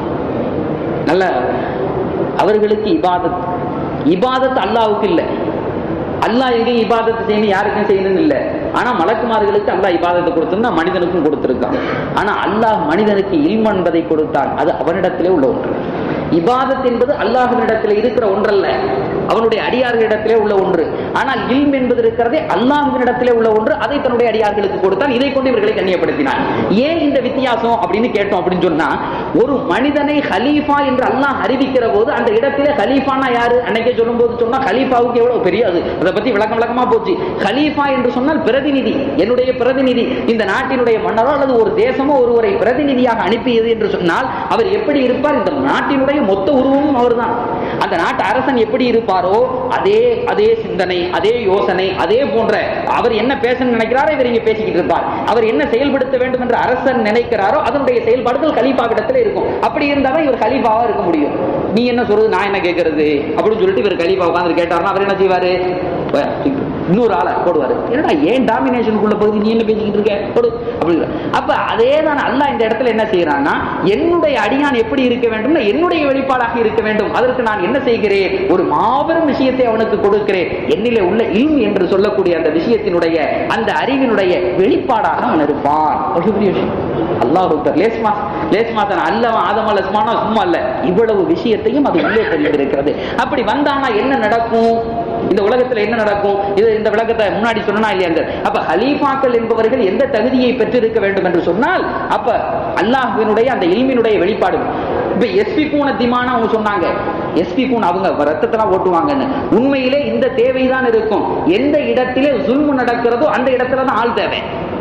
நல்ல அவர்களுக்கு இபாதத் இபாதத் அல்லாஹ்வுக்கு இல்லை அல்லாஹ் எங்கேயும் இபாதத்தை செய்யணும் யாருக்கும் செய்யணும்னு இல்லை ஆனா மலக்குமார்களுக்கு அல்லாஹ் இபாதத்தை கொடுத்திருந்தா மனிதனுக்கும் கொடுத்திருக்கான் ஆனா அல்லாஹ் மனிதனுக்கு இல்ம் என்பதை கொடுத்தான் அது அவனிடத்திலே உள்ள ஒன்று இபாதத் என்பது அல்லாஹ்வினிடத்தில் இருக்கிற ஒன்றல்ல அவனுடைய அடியார்களிடத்திலே உள்ள ஒன்று ஆனால் இல்ம் என்பது இருக்கிறதே அல்லாஹ்வினிடத்திலே உள்ள ஒன்று அதை தன்னுடைய அடியார்களுக்கு கொடுத்தான் இதை கொண்டு இவர்களை கண்ணியப்படுத்தினான் ஏன் இந்த வித்தியாசம் அப்படின்னு கேட்டோம் அப்படின்னு சொன்னா ஒரு மனிதனை ஹலீஃபா என்று அல்லாஹ் அறிவிக்கிற போது அந்த இடத்திலே ஹலீஃபானா யாரு அன்னைக்கே சொல்லும் போது சொன்னா ஹலீஃபாவுக்கு எவ்வளவு பெரிய அது அதை பத்தி விளக்கம் விளக்கமா போச்சு ஹலீஃபா என்று சொன்னால் பிரதிநிதி என்னுடைய பிரதிநிதி இந்த நாட்டினுடைய மன்னரோ அல்லது ஒரு தேசமோ ஒருவரை பிரதிநிதியாக அனுப்பியது என்று சொன்னால் அவர் எப்படி இருப்பார் இந்த நாட்டினுடைய மொத்த உருவமும் அவர்தான் அந்த நாட்டு அரசன் எப்படி இருப்பாரோ அதே அதே சிந்தனை அதே யோசனை அதே போன்ற அவர் என்ன பேச நினைக்கிறாரோ இவர் இங்க பேசிக்கிட்டு இருப்பார் அவர் என்ன செயல்படுத்த வேண்டும் என்று அரசன் நினைக்கிறாரோ அதனுடைய செயல்பாடுகள் கலீஃபாவிடத்துல இருக்கும் அப்படி இருந்தாதான் இவர் கலீஃபாவா இருக்க முடியும் நீ என்ன சொல்றது நான் என்ன கேட்கறது அப்படின்னு சொல்லிட்டு இவர் கலீஃபா உட்கார்ந்து கேட்டாருன்னா அவர் என்ன செய்வாரு "வா, இன்னொரு ஆளை போடுவாரு என்னடா ஏன் டாமினேஷனுக்குள்ள பகுதி நீ என்ன பேசிக்கிட்டு இருக்க போடு அப்படி அப்ப அதே தான் அல்லாஹ் இந்த இடத்துல என்ன செய்யறான்னா என்னுடைய அடியான் எப்படி இருக்க வேண்டும்னா என்னுடைய வெளிப்பாடாக இருக்க வேண்டும் அதற்கு நான் என்ன செய்கிறேன் ஒரு மாபெரும் விஷயத்தை அவனுக்கு கொடுக்கிறேன் என்னிலே உள்ள இல்ம் என்று சொல்லக்கூடிய அந்த விஷயத்தினுடைய அந்த அறிவினுடைய வெளிப்பாடாக அவன் இருப்பான் ஒரு பெரிய விஷயம் அல்லாஹ் லேஸ்மா லேஸ்மா தான் அல்லவன் ஆதம் லஸ்மானா சும்மா அல்ல இவ்வளவு விஷயத்தையும் அது உள்ளே தெரிந்திருக்கிறது அப்படி வந்தானா என்ன நடக்கும் இந்த உலகத்துல என்ன நடக்கும் இது இந்த விளக்கத்தை முன்னாடி சொன்னா இல்லையா இந்த- அப்ப ஹலீஃபாக்கள் என்பவர்கள் எந்த தகுதியை பெற்றிருக்க வேண்டும் என்று சொன்னால் அப்ப அல்லாஹ்வினுடைய அந்த இல்மினுடைய வெளிப்பாடு இப்ப எஸ்பி கூன திமானா அவங்க சொன்னாங்க எஸ்பி கூன் அவங்க ரத்தத்தெல்லாம் ஓட்டுவாங்கன்னு உண்மையிலே இந்த தேவைதான் இருக்கும் எந்த இடத்திலே சுல்மு நடக்கிறதோ அந்த இடத்துல தான் ஆள் தேவை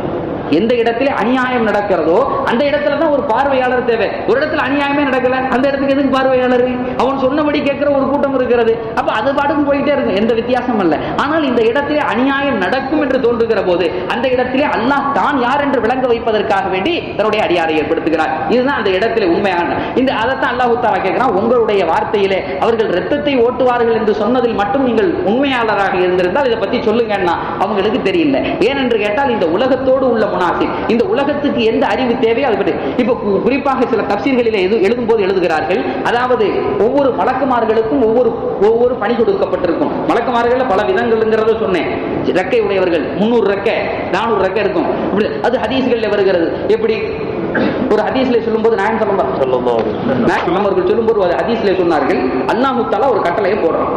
எந்த இடத்துல அநியாயம் நடக்கிறதோ அந்த இடத்துல தான் ஒரு பார்வையாளர் தேவை ஒரு இடத்துல அநியாயமே நடக்கல அந்த இடத்துக்கு எதுக்கு பார்வையாளர் அவன் சொன்னபடி கேட்கிற ஒரு கூட்டம் இருக்கிறது அப்ப அது பாட்டுக்கு போயிட்டே இருக்கும் எந்த வித்தியாசம் இல்ல ஆனால் இந்த இடத்திலே அநியாயம் நடக்கும் என்று தோன்றுகிற போது அந்த இடத்திலே அல்லாஹ் தான் யார் என்று விளங்க வைப்பதற்காக வேண்டி தன்னுடைய அடியாரை ஏற்படுத்துகிறார் இதுதான் அந்த இடத்திலே உண்மையான இந்த அதைத்தான் அல்லாஹ் தாலா கேட்கிறான் உங்களுடைய வார்த்தையிலே அவர்கள் ரத்தத்தை ஓட்டுவார்கள் என்று சொன்னதில் மட்டும் நீங்கள் உண்மையாளராக இருந்திருந்தால் இதை பத்தி சொல்லுங்கன்னா அவங்களுக்கு தெரியல ஏனென்று கேட்டால் இந்த உலகத்தோடு உள்ள முனாசி இந்த உலகத்துக்கு எந்த அறிவு தேவையோ அது பற்றி இப்ப கு- குறிப்பாக சில தப்சீர்களிலே எது எழுதும் போது எழுதுகிறார்கள் அதாவது ஒவ்வொரு மலக்குமார்களுக்கும் ஒவ்வொரு ஒவ்வொரு பணி கொடுக்கப்பட்டிருக்கும் மலக்குமார்கள் பல விதங்கள்ங்கிறத சொன்னேன் ரெக்கை உடையவர்கள் முன்னூறு ரெக்கை நானூறு ரெக்கை இருக்கும் இப்படி அது ஹதீஸ்களில் வருகிறது எப்படி ஒரு ஹதீஸ்ல சொல்லும்போது நாயன் சொல்லலாம் நாயகம் அவர்கள் சொல்லும்போது ஒரு ஹதீஸ்ல சொன்னார்கள் அல்லாஹு தாலா ஒரு கட்டளையை போடுறான்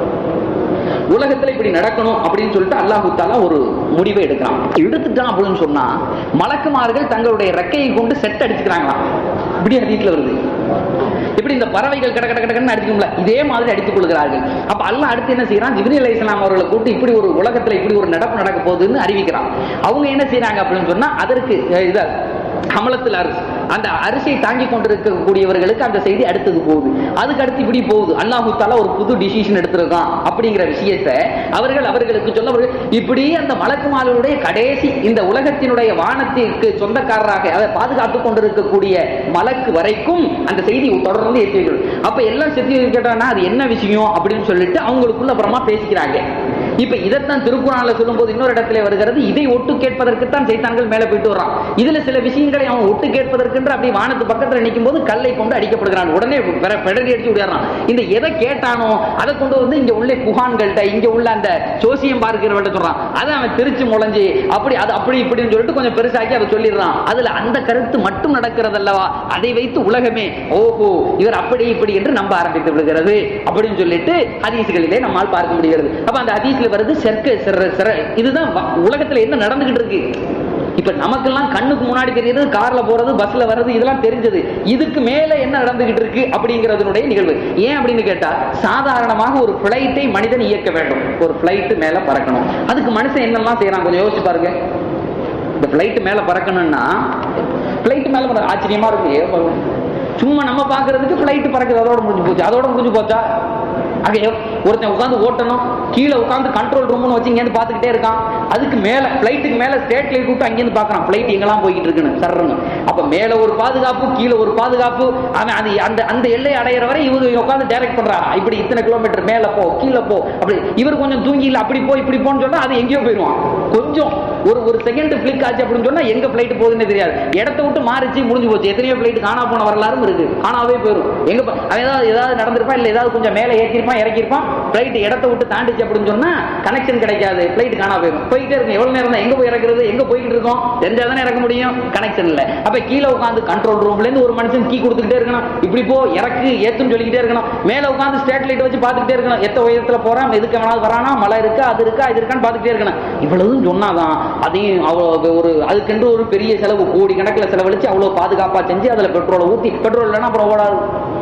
உலகத்துல இப்படி நடக்கணும் அப்படின்னு சொல்லிட்டு அல்லாஹு தாலா ஒரு முடிவை எடுக்கிறான் எடுத்துட்டான் அப்படின்னு சொன்னா மலக்குமார்கள் தங்களுடைய ரெக்கையை கொண்டு செட் அடிச்சுக்கிறாங்களாம் இப்படி ஹதீஸ்ல வருது இப்படி இந்த பறவைகள் கட கட கடன்னு அடிக்கும்ல இதே மாதிரி அடித்துக் கொள்கிறார்கள் அப்ப அல்லாஹ் அடுத்து என்ன செய்யறான் ஜிப்ரி அலைஹிஸ் ஸலாம் அவர்களை கூட்டி இப்படி ஒரு உலகத்துல இப்படி ஒரு நடப்பு நடக்க போகுதுன்னு அறிவிக்கிறான் அவங்க என்ன செய்றாங்க அப்படின்னு சொன்னா அதற்கு அஹ், இத கமலத்தில் அரிசி அந்த அரிசியை தாங்கி கொண்டிருக்கக்கூடியவர்களுக்கு அந்த செய்தி அடுத்தது போகுது அதுக்கு அடுத்து இப்படி போகுது அல்லாஹு தாலா ஒரு புது டிசிஷன் எடுத்திருக்கான் அப்படிங்கிற விஷயத்தை அவர்கள் அவர்களுக்கு சொல்ல அவர்கள் இப்படி அந்த மலக்குமார்களுடைய கடைசி இந்த உலகத்தினுடைய வானத்திற்கு சொந்தக்காரராக அதை பாதுகாத்துக் கொண்டிருக்கக்கூடிய மலக்கு வரைக்கும் அந்த செய்தி தொடர்ந்து ஏற்றி வைக்கணும் அப்ப எல்லாம் செத்தி கேட்டானா அது என்ன விஷயம் அப்படின்னு சொல்லிட்டு அவங்களுக்குள்ள அப்புறமா பேசிக்கிறாங்க இப்ப இதைத்தான் திருக்குறான்ல சொல்லும்போது இன்னொரு இடத்துல வருகிறது இதை ஒட்டு கேட்பதற்குத்தான் சைத்தான்கள் மேல போயிட்டு வர்றான் இதுல சில விஷயங்களை அவன் ஒட்டு கேட்பதற்கென்று அப்படி வானத்து பக்கத்துல நிற்கும் போது கல்லை கொண்டு அடிக்கப்படுகிறான் உடனே பெற- பெடரி அடிச்சு விடுறான் இந்த எதை கேட்டானோ அதை கொண்டு வந்து இங்க உள்ள குஹான்கள்ட்ட இங்க உள்ள அந்த சோசியம் பார்க்கிறவள்ட்ட சொல்றான் அதை அவன் திருச்சி முளைஞ்சு அப்படி அது அப்படி இப்படின்னு சொல்லிட்டு கொஞ்சம் பெருசாக்கி அதை சொல்லிடுறான் அதுல அந்த கருத்து மட்டும் நடக்கிறது அல்லவா அதை வைத்து உலகமே ஓஹோ இவர் அப்படி இப்படி என்று நம்ப ஆரம்பித்து விடுகிறது அப்படின்னு சொல்லிட்டு ஹதீஸ்களிலே நம்மால் பார்க்க முடிகிறது அப்ப அந்த ஹதீஸ்ல வருது செர்க்க சிற சிற இதுதான் வ- உலகத்துல என்ன நடந்துகிட்டு இருக்கு இப்ப நமக்கெல்லாம் கண்ணுக்கு முன்னாடி தெரியுது கார்ல போறது பஸ்ல வர்றது இதெல்லாம் தெரிஞ்சது இதுக்கு மேல என்ன நடந்துகிட்டு இருக்கு அப்படிங்கறதனுடைய நிகழ்வு ஏன் அப்படின்னு கேட்டா சாதாரணமாக ஒரு பிளைட்டை மனிதன் இயக்க வேண்டும் ஒரு பிளைட் மேல பறக்கணும் அதுக்கு மனுஷன் என்னெல்லாம் செய்யறான் கொஞ்சம் யோசிச்சு பாருங்க இந்த பிளைட் மேல பறக்கணும்னா பிளைட் மேல பறக்க ஆச்சரியமா இருக்கு ஏன் பறக்கும்? சும்மா நம்ம பாக்குறதுக்கு பிளைட் பறக்குது அதோட முடிஞ்சு போச்சு அதோட முடிஞ்சு போச்சா அங்க எவ்- ஒருத்தன் உட்காந்து ஓட்டணும் கீழே உட்காந்து கண்ட்ரோல் ரூம்னு வச்சு இங்கேருந்து பார்த்துக்கிட்டே இருக்கான் அதுக்கு மேல பிளைட்டுக்கு மேல ஸ்டேட் லைட் விட்டு அங்கேருந்து பார்க்கறான் பிளைட் எங்கெல்லாம் போய்கிட்டு இருக்குன்னு சர்றன்னு அப்ப மேல ஒரு பாதுகாப்பு கீழே ஒரு பாதுகாப்பு அவன் அது அந்த அந்த எல்லை அடையிற வரை இவரு உட்காந்து டைரக்ட் பண்றா இப்படி இத்தனை கிலோமீட்டர் மேல போ கீழே போ அப்படி இவர் கொஞ்சம் தூங்கி இல்ல அப்படி போ இப்படி போன்னு சொன்னா அது எங்கேயோ போயிடுவான் கொஞ்சம் ஒரு ஒரு செகண்ட் பிளிக் ஆச்சு அப்படின்னு சொன்னா எங்க பிளைட் போகுதுன்னு தெரியாது இடத்த விட்டு மாறிச்சு முடிஞ்சு போச்சு எத்தனையோ பிளைட் காணா போன வரலாறும் இருக்கு காணாவே போயிடும் எங்க ப- அவன் ஏதாவது ஏதாவது நடந்திருப்பா இல்ல ஏதாவது கொஞ்சம் மேல ஏற்றிருப்பான் இறக்கிருப்பான் பிளைட் இடத்த விட்டு தாண்டிச்சு அப்படின்னு சொன்னா கனெக்ஷன் கிடைக்காது பிளைட் காணா போயிடும் போயிட்டே இருக்கும் எவ்வளவு நேரம் தான் எங்க போய் இறக்குறது எங்க போய்கிட்டு இருக்கோம் தெரிஞ்சா தானே இறக்க முடியும் கனெக்ஷன் இல்ல அப்ப கீழே உட்காந்து கண்ட்ரோல் ரூம்ல இருந்து ஒரு மனுஷன் கீ கொடுத்துக்கிட்டே இருக்கணும் இப்படி போ இறக்கு ஏத்துன்னு சொல்லிக்கிட்டே இருக்கணும் மேல உட்காந்து ஸ்டேட் லைட் வச்சு பார்த்துக்கிட்டே இருக்கணும் எத்த உயரத்துல போறான் எதுக்கு வேணாலும் வரானா மழை இருக்கா அது இருக்கா இது இருக்கான்னு பார்த்துக்கிட்டே இருக்கணும் இவ்வளவும் சொன்னாதான் அதையும் அவ்வளவு ஒரு அதுக்கென்று ஒரு பெரிய செலவு கோடி கணக்குல செலவழிச்சு அவ்வளவு பாதுகாப்பா செஞ்சு அதுல பெட்ரோலை ஊத்தி பெட்ரோல் இல்லைன்னா அப்புறம் ஓடாது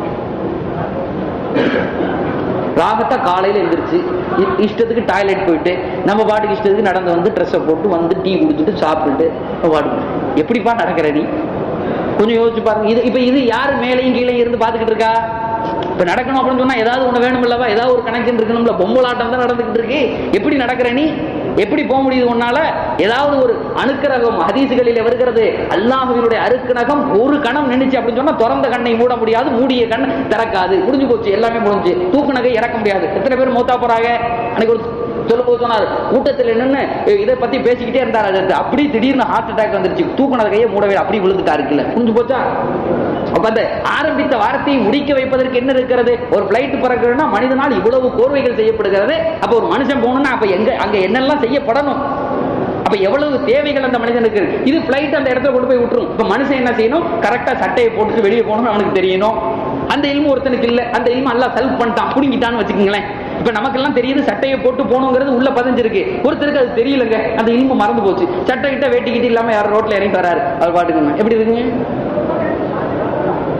ராகத்தா காலையில எந்திரிச்சு இ- இஷ்டத்துக்கு டாய்லெட் போயிட்டு நம்ம பாட்டுக்கு இஷ்டத்துக்கு நடந்து வந்து ட்ரெஸ்ஸை போட்டு வந்து டீ குடிச்சிட்டு சாப்பிட்டுட்டு பாட்டு எப்படிப்பா நடக்கிற நீ கொஞ்சம் யோசிச்சு பாருங்க இது இப்ப இது யாரு மேலையும் கீழே இருந்து பாத்துக்கிட்டு இருக்கா இப்ப நடக்கணும் அப்படின்னு சொன்னா ஏதாவது ஒண்ணு வேணும் இல்லவா ஏதாவது ஒரு கனெக்ஷன் இருக்கணும்ல பொம்மலாட்டம் தான் நடந்துகிட்டு இருக்கு எப்படி நடக்கிற நீ எப்படி போக முடியுது உன்னால ஏதாவது ஒரு அணுக்கரகம் ஹதீசுகளில் வருகிறது அல்லாஹுவினுடைய அருக்கனகம் ஒரு கணம் நினைச்சு அப்படின்னு சொன்னா திறந்த கண்ணை மூட முடியாது மூடிய கண் திறக்காது முடிஞ்சு போச்சு எல்லாமே முடிஞ்சு தூக்கு நகை இறக்க முடியாது எத்தனை பேர் மூத்தா போறாங்க அன்னைக்கு ஒரு சொல்லும்போது சொன்னார் கூட்டத்தில் நின்று இதை பத்தி பேசிக்கிட்டே இருந்தார் அது அப்படி திடீர்னு ஹார்ட் அட்டாக் வந்துருச்சு தூக்குனது கையை மூடவே அப்படி விழுந்துட்டாரு இருக்குல்ல புரிஞ்சு போச்சா அப்ப அந்த ஆரம்பித்த வார்த்தையை முடிக்க வைப்பதற்கு என்ன இருக்கிறது ஒரு பிளைட் பறக்கிறதுனா மனிதனால் இவ்வளவு கோர்வைகள் செய்யப்படுகிறது அப்ப ஒரு மனுஷன் போகணும்னா அப்ப எங்க அங்க என்னெல்லாம் செய்யப்படணும் அப்ப எவ்வளவு தேவைகள் அந்த மனிதனுக்கு இருக்கு. இது பிளைட் அந்த இடத்துல கொண்டு போய் விட்டுரும் இப்ப மனுஷன் என்ன செய்யணும் கரெக்டா சட்டையை போட்டுட்டு வெளியே போகணும்னு அவனுக்கு தெரியணும் அந்த இல்மு ஒருத்தனுக்கு இல்ல அந்த இல்மு எல்லாம் செல்ஃப் பண்ணிட்டான் புடுங்கிட்டான்னு வச்சுக்கோங்களேன் இப்ப நமக்கெல்லாம் தெரியுது சட்டையை போட்டு போகணுங்கிறது உள்ள பதிஞ்சிருக்கு ஒருத்தருக்கு அது தெரியலங்க அந்த இல்மு மறந்து போச்சு சட்டை கிட்ட வேட்டிக்கிட்டு இல்லாம யாரும் ரோட்ல இறங்கி வராரு அவர் பாட்டுக்கு எப்படி இருக்குங்க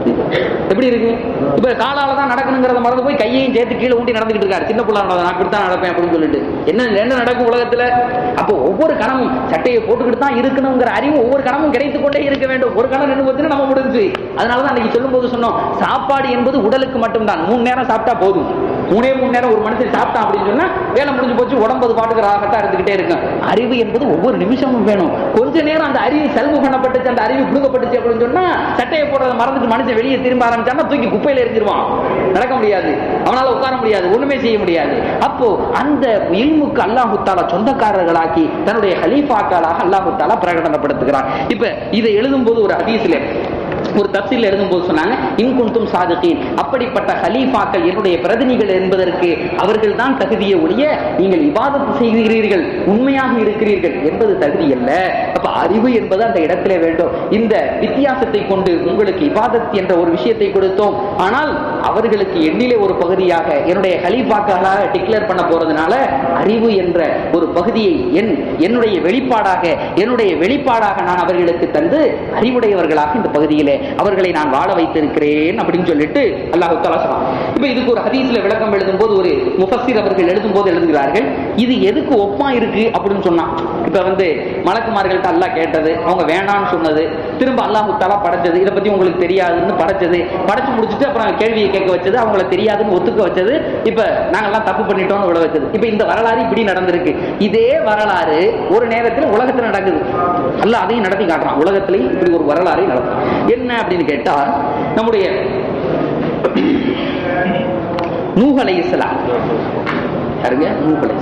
எப்படி இருக்கு இப்ப காலால தான் நடக்கணுங்கிறத மறந்து போய் கையையும் சேர்த்து கீழே ஊட்டி நடந்துகிட்டு இருக்காரு சின்ன பிள்ளை நடந்தது நான் இப்படித்தான் நடப்பேன் அப்படின்னு சொல்லிட்டு என்ன என்ன நடக்கும் உலகத்துல அப்போ ஒவ்வொரு கணமும் சட்டையை போட்டுக்கிட்டு தான் இருக்கணுங்கிற அறிவு ஒவ்வொரு கணமும் கிடைத்துக் கொண்டே இருக்க வேண்டும் ஒரு கணம் ரெண்டு பத்து நம்ம முடிஞ்சு அதனாலதான் அன்னைக்கு சொல்லும் போது சொன்னோம் சாப்பாடு என்பது உடலுக்கு மட்டும்தான் மூணு நேரம் சாப்பிட்டா போதும் மூணே மூணு நேரம் ஒரு மனுஷன் சாப்பிட்டான் அப்படின்னு சொன்னா வேலை முடிஞ்சு போச்சு உடம்பது பாட்டுக்கு ராகத்தா இருந்துகிட்டே இருக்கும் அறிவு என்பது ஒவ்வொரு நிமிஷமும் வேணும் கொஞ்ச நேரம் அந்த அறிவு செலவு பண்ணப்பட்டுச்சு அந்த அறிவு புடுங்கப்பட்டுச்சு அப்படின்னு சொன்னா சட்டையை போடுறத மறந்துட்டு மனுஷன் வெளியே திரும்ப ஆரம்பிச்சான்னா தூக்கி குப்பையில எரிஞ்சிருவான் நடக்க முடியாது அவனால உட்கார முடியாது ஒண்ணுமே செய்ய முடியாது அப்போ அந்த இல்முக்கு அல்லாஹு தாலா சொந்தக்காரர்களாக்கி தன்னுடைய ஹலீஃபாக்களாக அல்லாஹு தாலா பிரகடனப்படுத்துகிறான் இப்ப இதை எழுதும் போது ஒரு ஹதீஸ்ல ஒரு தப்சீல் எழுதும் போது சொன்னாங்க இன்குந்தும் சாதுகீன் அப்படிப்பட்ட ஹலீஃபாக்கள் என்னுடைய பிரதிநிதிகள் என்பதற்கு அவர்கள் தான் தகுதியை ஒழிய நீங்கள் இபாதத்து செய்கிறீர்கள் உண்மையாக இருக்கிறீர்கள் என்பது தகுதி அல்ல அப்ப அறிவு என்பது அந்த இடத்திலே வேண்டும் இந்த வித்தியாசத்தை கொண்டு உங்களுக்கு இபாதத் என்ற ஒரு விஷயத்தை கொடுத்தோம் ஆனால் அவர்களுக்கு எண்ணிலே ஒரு பகுதியாக என்னுடைய ஹலீஃபாக்களாக டிக்ளேர் பண்ண போறதுனால அறிவு என்ற ஒரு பகுதியை என் என்னுடைய வெளிப்பாடாக என்னுடைய வெளிப்பாடாக நான் அவர்களுக்கு தந்து அறிவுடையவர்களாக இந்த பகுதியிலே அவர்களை நான் வாழ வைத்திருக்கிறேன் அப்படின்னு சொல்லிட்டு அல்லாஹு தாலா சொல்றான் இப்ப இதுக்கு ஒரு ஹதீஸ்ல விளக்கம் எழுதும் போது ஒரு முஃபஸிர் அவர்கள் எழுதும் போது எழுதுகிறார்கள் இது எதுக்கு ஒப்பா இருக்கு அப்படின்னு சொன்னான் இப்ப வந்து மலக்குமார்கள்ட்ட அல்லாஹ் கேட்டது அவங்க வேண்டாம்னு சொன்னது திரும்ப அல்லாஹு தாலா படைச்சது இதை பத்தி உங்களுக்கு தெரியாதுன்னு படைச்சது படைச்சு முடிச்சுட்டு அப்புறம் கேள்வியை கேட்க வச்சது அவங்கள தெரியாதுன்னு ஒத்துக்க வச்சது இப்ப நாங்கெல்லாம் தப்பு பண்ணிட்டோம்னு விட வச்சது இப்ப இந்த வரலாறு இப்படி நடந்திருக்கு இதே வரலாறு ஒரு நேரத்தில் உலகத்துல நடக்குது அல்ல அதையும் நடத்தி காட்டுறான் உலகத்திலையும் இப்படி ஒரு வரலாறை நடத்துறான் என்ன அப்படின்னு கேட்டா நம்முடைய நூகலை இஸ்லாம் யாருங்க நூகலை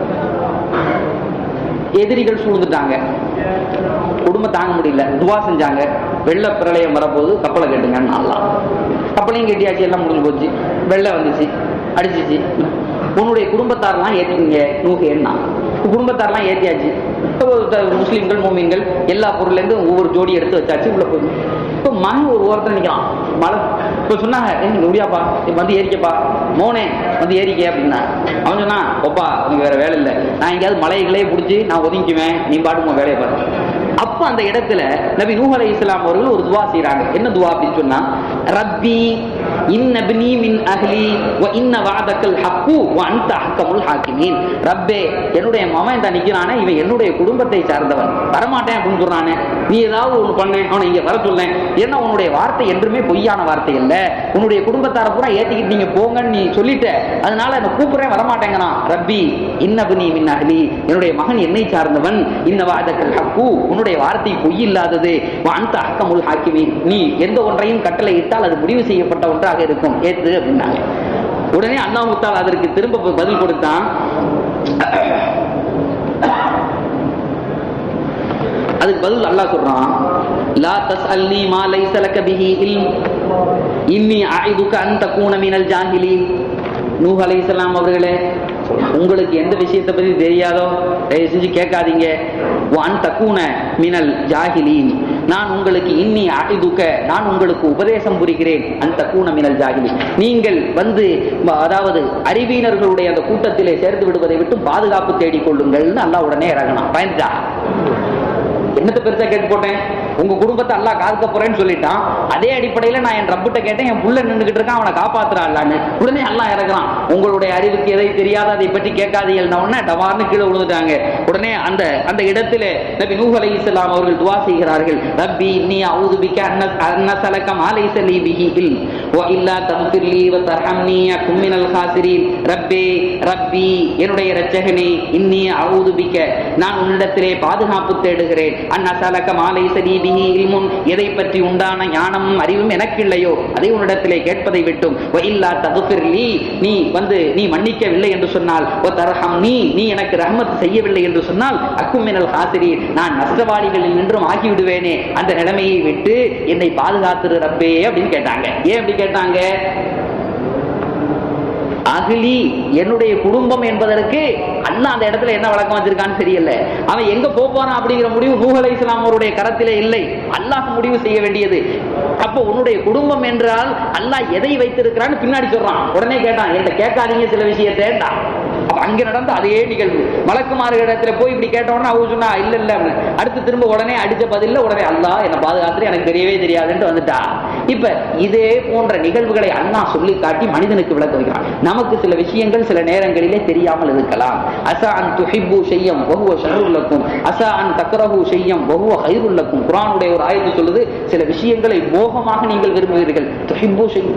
எதிரிகள் சூழ்ந்துட்டாங்க குடும்பம் தாங்க முடியல துவா செஞ்சாங்க வெள்ள பிரளயம் வரப்போது கப்பலை கேட்டுங்கன்னு நான்லாம் கப்பலையும் கட்டியாச்சு எல்லாம் முடிஞ்சு போச்சு வெள்ளம் வந்துச்சு அடிச்சிச்சு உன்னுடைய குடும்பத்தாரெல்லாம் ஏற்றிக்கிங்க நூகேன்னா குடும்பத்தாரெல்லாம் ஏற்றியாச்சு முஸ்லீம்கள் மோமீன்கள் எல்லா பொருள்லேருந்து ஒவ்வொரு ஜோடி எடுத்து வச்சாச்சு உள்ள போய் இப்போ மகன் ஒரு ஓரத்தில் நிற்கிறான் மழை இப்போ சொன்னாங்க ஏங்க முடியாப்பா வந்து ஏறிக்கப்பா மோனே வந்து ஏறிக்க அப்படின்னா அவன் சொன்னான் ஒப்பா உனக்கு வேற வேலை இல்லை நான் எங்கேயாவது மலைகளே பிடிச்சி நான் ஒதுங்கிக்குவேன் நீ பாட்டு உன் வேலையை பாரு அப்ப அந்த இடத்துல நபி நூஹ் அலை இஸ்லாம் அவர்கள் ஒரு துவா செய்யறாங்க என்ன துவா அப்படின்னு சொன்னா ரப்பி இன்னப்னி மின் அஹ்லி வ இன்ன வஅதக்கல் ஹக்கு வ அன்த அஹ்கமுல் ஹாக்கிமீன் ரப்பே என்னுடைய மகன் இந்த நிக்கிறானே இவன் என்னுடைய குடும்பத்தை சார்ந்தவன் வரமாட்டேன் அப்படின்னு சொல்றானே நீ ஏதாவது ஒன்று பண்ணு அவனை இங்க வர சொல்லேன் ஏன்னா உன்னுடைய வார்த்தை என்றுமே பொய்யான வார்த்தை இல்ல உன்னுடைய குடும்பத்தார பூரா ஏத்திக்கிட்டு நீங்க போங்கன்னு நீ சொல்லிட்ட அதனால என்ன கூப்பிடுறேன் வரமாட்டேங்கிறான் ரப்பி இன்னபுனி மின் அஹ்லி என்னுடைய மகன் என்னை சார்ந்தவன் இன்ன வஅதக்கல் ஹக்கு உன்னுடைய வார்த்தை பொய் இல்லாதது வ அன்த அஹ்கமுல் ஹாக்கிமீன் நீ எந்த ஒன்றையும் கட்டளை இட்டால் அது முடிவு செய்யப்பட்ட ஒன்றாக இருக்கும் ஏத்து அப்படின்னாங்க உடனே அல்லாஹ் முத்தால் அதற்கு திரும்ப பதில் கொடுத்தான் அதுக்கு பதில் அல்லாஹ் சொல்றான் லா தஸ்அல்னி மா லைஸ லக பிஹி இல்ம் இன்னி அஇதுக அன் தகூன மினல் ஜாஹிலீன் நூஹ் அலைஹிஸ்ஸலாம் அவர்களே உங்களுக்கு எந்த விஷயத்தை பத்தி தெரியாதோ தயவு செஞ்சு கேட்காதீங்க வான் தக்கூன மினல் ஜாகிலீன் நான் உங்களுக்கு இன்னி அடிதுக்க நான் உங்களுக்கு உபதேசம் புரிகிறேன் அந்த தக்கூன மினல் ஜாகிலி நீங்கள் வந்து ம- அதாவது அறிவியினர்களுடைய அந்த கூட்டத்திலே சேர்ந்து விடுவதை விட்டு பாதுகாப்பு தேடிக் கொள்ளுங்கள்னு அல்லாஹ் உடனே இறங்கணும் பயந்துட்டா என்னத்தை பெருசா கேட்டு போட்டேன் உங்க குடும்பத்தை அல்லாஹ் காக்க போறேன்னு சொல்லிட்டான் அதே அடிப்படையில நான் என் ரப்பிட்ட கேட்டேன் என் புள்ள நின்றுகிட்டு இருக்கான் அவனை காப்பாத்துறான் அல்லான்னு உடனே அல்லாஹ் இறக்குறான் உங்களுடைய அறிவுக்கு எதை தெரியாத அதை பற்றி கேட்காதீங்கள்ன உடனே டவார்னு கீழே விழுந்துட்டாங்க உடனே அந்த அந்த இடத்துல நபி நூஹ் அலைஹிஸ்ஸலாம் அவர்கள் துவா செய்கிறார்கள் ரப்பி நீ அவுது பிக்க அன்ன அன்ன சலக்க மாலை சலி பிஹி இல் வ இல்லா தஃபிர் லீ வ தர்ஹம்னி அகும் மினல் காசிரீன் ரப்பே ரப்பி என்னுடைய இரட்சகனே இன்னி அவுது பிக்க நான் உன்னிடத்திலே பாதுகாப்பு தேடுகிறேன் அந்நசலக்க மாலை சரி பிஹி இல்முன் எதை பற்றி உண்டான ஞானமும் அறிவும் எனக்கு இல்லையோ அதை உன்னிடத்திலே கேட்பதை விட்டும் வ இல்லா தகுஃபிர் லீ நீ வந்து நீ மன்னிக்கவில்லை என்று சொன்னால் ஓ தர்ஹம் நீ நீ எனக்கு ரஹ்மத் செய்யவில்லை என்று சொன்னால் அக்கும் மினல் ஹாசிரீன் நான் நஷ்டவாளிகளில் நின்றும் ஆகிவிடுவேனே அந்த நிலைமையை விட்டு என்னை பாதுகாத்துரு ரப்பே அப்படின்னு கேட்டாங்க ஏன் அப்படி கேட்டாங்க அகிலி என்னுடைய குடும்பம் என்பதற்கு அல்லாஹ் அந்த இடத்துல என்ன வழக்கம் வச்சிருக்கான்னு தெரியல அவன் எங்க போப் போறான் அப்படிங்கிற முடிவு நூஹ் அலைஹிஸ்ஸலாம் அவருடைய கரத்திலே இல்லை அல்லாஹ் முடிவு செய்ய வேண்டியது அப்போ உன்னுடைய குடும்பம் என்றால் அல்லாஹ் எதை வைத்திருக்கிறான்னு பின்னாடி சொல்றான் உடனே கேட்டான் என்கிட்ட கேட்காதீங்க சில விஷயத்தேண்டா அப்ப அங்க நடந்த அதே நிகழ்வு மலக்குமாறு இடத்துல போய் இப்படி கேட்டோம்னா அவங்க சொன்னா இல்ல இல்ல அப்படின்னு. அடுத்து திரும்ப உடனே அடிச்ச பதில்ல உடனே அல்லாஹ் என்ன பாதுகாத்து எனக்கு தெரியவே தெரியாதுன்ட்டு வந்துட்டா இப்ப இதே போன்ற நிகழ்வுகளை அண்ணா சொல்லி காட்டி மனிதனுக்கு விளக்க வைக்கிறான் நமக்கு சில விஷயங்கள் சில நேரங்களிலே தெரியாமல் இருக்கலாம் அசா அன் துஹிப்பு செய்யம் வஹுவ ஷர்ருல்லக்கும் அசா அன் தக்ரஹு செய்யம் வஹுவ ஹைருல்லக்கும் குர்ஆனுடைய ஒரு ஆயத்து சொல்லுது சில விஷயங்களை மோகமாக நீங்கள் விரும்புவீர்கள் துஹிப்பு செய்யும்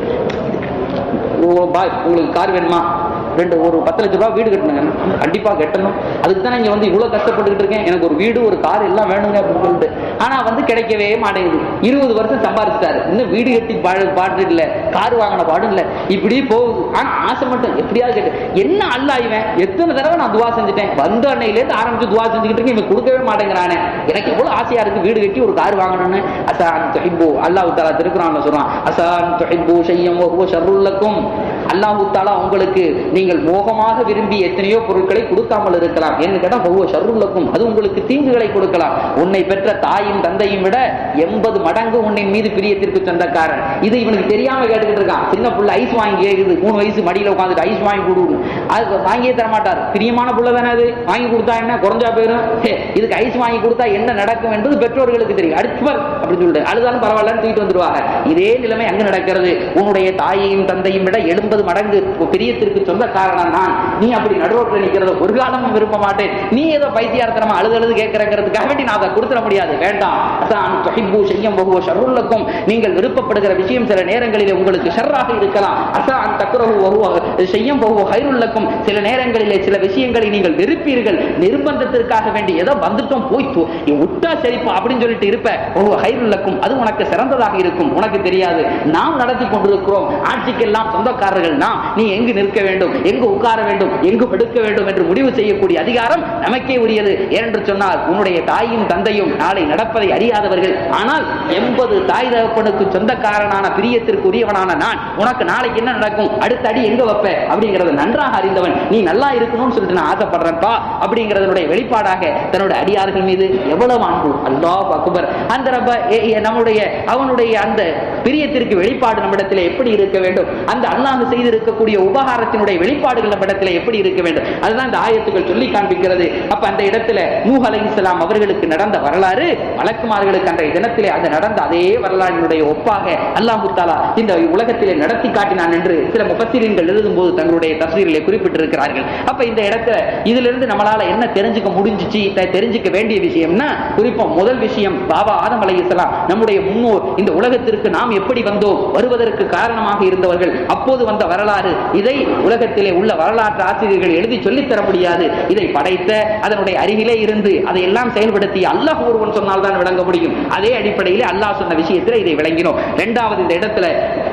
ஓ, பாய் உங்களுக்கு கார் வேணுமா ரெண்டு ஒரு பத்து லட்ச ரூபாய் வீடு கட்டணுங்க கண்டிப்பா கட்டணும் அதுக்கு தான் இங்க வந்து இவ்வளவு கஷ்டப்பட்டுக்கிட்டு இருக்கேன் எனக்கு ஒரு வீடு ஒரு கார் எல்லாம் வேணுங்க அப்படின்னு சொல்லிட்டு ஆனா வந்து கிடைக்கவே மாட்டேங்குது இருபது வருஷம் சம்பாதிச்சிட்டாரு இன்னும் வீடு கட்டி பாடு பாடு இல்ல கார் வாங்கின பாடும் இல்ல இப்படி போகுது ஆனா ஆசை மட்டும் எப்படியாவது கேட்டு என்ன அல்ல இவன் எத்தனை தடவை நான் துவா செஞ்சுட்டேன் வந்த அன்னையில இருந்து ஆரம்பிச்சு துவா செஞ்சுக்கிட்டு இருக்கேன் இவன் கொடுக்கவே மாட்டேங்கிறானே எனக்கு எவ்வளவு ஆசையா இருக்கு வீடு கட்டி ஒரு கார் வாங்கணும்னு அசான் துஹிப்பு அல்லாஹ் தாலா திருக்குறான்ல சொல்றான் அசான் துஹிப்பு ஷையம் வஹுவ ஷர்ருல்லக்கும் அல்லாஹ் தாலா உங்களுக்கு நீங்கள் மோகமாக விரும்பி எத்தனையோ பொருட்களை கொடுக்காமல் இருக்கலாம் என்று கேட்டா வஹுவ ஷர்ருல்லக்கும் அது உங்களுக்கு தீங்குகளை கொடுக்கலாம் உன்னை பெற்ற தாயும் தந்தையும் விட எண்பது மடங்கு உன்னின் மீது பிரியத்திற்கு சொந்தக்காரன் இது இவனுக்கு தெரியாம கேட்டுக்கிட்டு இருக்கான் சின்ன புள்ள ஐஸ் வாங்கி கேக்குது மூணு வயசு மடியில உட்காந்துட்டு ஐஸ் வாங்கி கொடுக்கணும் அது வாங்கியே தர மாட்டார் பிரியமான புள்ள தானே அது வாங்கி கொடுத்தா என்ன குறைஞ்சா போயிடும் ஹே, இதுக்கு ஐஸ் வாங்கி கொடுத்தா என்ன நடக்கும் என்பது பெற்றோர்களுக்கு தெரியும் அடுத்து பார் அப்படின்னு சொல்லிட்டு அழுதாலும் பரவாயில்லன்னு தூக்கிட்டு வந்துருவாங்க இதே நிலைமை அங்க நடக்கிறது உன்னுடைய தாயையும் தந்தையும் விட எண்பது மடங்கு பிரியத்திற்கு சொந்த காரணம் நான் நீ அப்படி நடுரோட்டில் நிக்கிறத ஒரு காலமும் விரும்ப மாட்டேன் நீ ஏதோ பைத்தியார்த்தனமா அழுது அழுது கேட்கிறங்கிறதுக்காக வேண்டி நான் அதை கொடுத்துட முடியாது வேண்டாம் அதான் துஹிப்பு செய்யும் பகுவ ஷர்ருல்லக்கும் நீங்கள் விருப்பப்படுகிற விஷயம் சில நேரங்களிலே உங்களுக்கு ஷர்ராக இருக்கலாம் அசான் தக்குரவு வகுவ செய்யும் பகுவ ஹைருல்லக்கும் சில நேரங்களிலே சில விஷயங்களை நீங்கள் வெறுப்பீர்கள் நிர்பந்தத்திற்காக வேண்டி ஏதோ வந்துட்டோம் போய் தூ- நீ விட்டா சரிப்பா அப்படின்னு சொல்லிட்டு இருப்ப பகுவ ஹைருல்லக்கும் அது உனக்கு சிறந்ததாக இருக்கும் உனக்கு தெரியாது நாம் நடத்தி கொண்டிருக்கிறோம் ஆட்சிக்கெல்லாம் சொந்தக்காரர்கள் நாம் நீ எங்கு நிற்க வேண்டும் எங்கு உட்கார வேண்டும் எங்கு படுக்க வேண்டும் என்று முடிவு செய்யக்கூடிய அதிகாரம் நமக்கே உரியது ஏனென்று சொன்னால் உன்னுடைய தாயும் தந்தையும் நாளை நடப்பதை அறியாதவர்கள் ஆனால் எண்பது தாய் தகப்பனுக்கு சொந்தக்காரனான பிரியத்திற்கு உரியவனான நான் உனக்கு நாளைக்கு என்ன நடக்கும் அடுத்த அடி எங்க வைப்ப அப்படிங்கறத நன்றாக அறிந்தவன் நீ நல்லா இருக்கணும்னு சொல்லிட்டு நான் ஆசைப்படுறேன்ப்பா அப்படிங்கறதனுடைய வெளிப்பாடாக தன்னுடைய அடியார்கள் மீது எவ்வளவு அன்பு அல்லாஹ் அக்பர் அந்த ரப்ப ஏ- ஏ- நம்முடைய அவனுடைய அந்த பிரியத்திற்கு வெளிப்பாடு நம்மிடத்தில் எப்படி இருக்க வேண்டும் அந்த அல்லாஹ் செய்திருக்கக்கூடிய உபகாரத்தினுடைய வெளிப்பாடுகள் நம்மிடத்தில் எப்படி இருக்க வேண்டும் அதுதான் இந்த ஆயத்துக்கள் சொல்லி காண்பிக்கிறது அப்ப அந்த இடத்துல நூஹ் அலைஹிஸ்ஸலாம் அவர்களுக்கு நடந்த வரலாறு மலக்குமார்களுக்கு அன்றைய தினத்திலே அது நடந்த அதே வரலாற்றினுடைய ஒப்பாக அல்லாஹு தாலா இந்த உலகத்திலே நடத்தி காட்டினான் என்று சில முபத்திரீன்கள் எழுதும்போது தங்களுடைய தஸ்வீரிலே குறிப்பிட்டிருக்கிறார்கள் அப்ப இந்த இடத்துல இதுல இருந்து நம்மளால என்ன தெரிஞ்சுக்க முடிஞ்சிச்சு த- தெரிஞ்சுக்க வேண்டிய விஷயம்னா குறிப்பா முதல் விஷயம் பாபா ஆதம் அலைஹிஸ்ஸலாம் நம்முடைய முன்னோர் இந்த உலகத்திற்கு நாம் எப்படி வந்தோம் வருவதற்கு காரணமாக இருந்தவர்கள் அப்போது வந்த வரலாறு இதை உலகத்திலே உள்ள வரலாற்று ஆசிரியர்கள் எழுதி சொல்லித் தர முடியாது இதை படைத்த அதனுடைய அருகிலே இருந்து அதை எல்லாம் செயல்படுத்தி அல்லாஹ் ஒருவன் சொன்னால் தான் விளங்க முடியும் அதே அடிப்படையிலே அல்லாஹ் சொன்ன விஷயத்தில் இதை விளங்கினோம் இரண்டாவது இந்த இடத்துல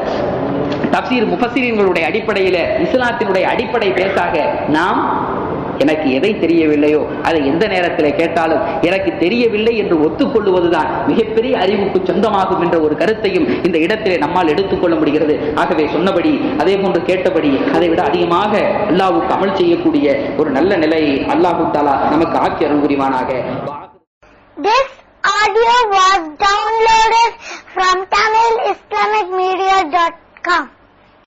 தப்சீர் முஃபசிரியர்களுடைய அடிப்படையில இஸ்லாத்தினுடைய அடிப்படை பேசாக நாம் எனக்கு எதை தெரியவில்லையோ அதை எந்த நேரத்தில் கேட்டாலும் எனக்கு தெரியவில்லை என்று ஒத்துக்கொள்வதுதான் மிகப்பெரிய அறிவுக்கு சொந்தமாகும் என்ற ஒரு கருத்தையும் இந்த இடத்திலே நம்மால் எடுத்துக்கொள்ள முடிகிறது ஆகவே சொன்னபடி அதே போன்று கேட்டபடி அதை விட அதிகமாக அல்லாஹ்வுக்கு அமல் செய்யக்கூடிய ஒரு நல்ல நிலையை அல்லாஹு தாலா நமக்கு ஆக்கி அருள் புரிவானாக This audio was downloaded from TamilIslamicMedia.com.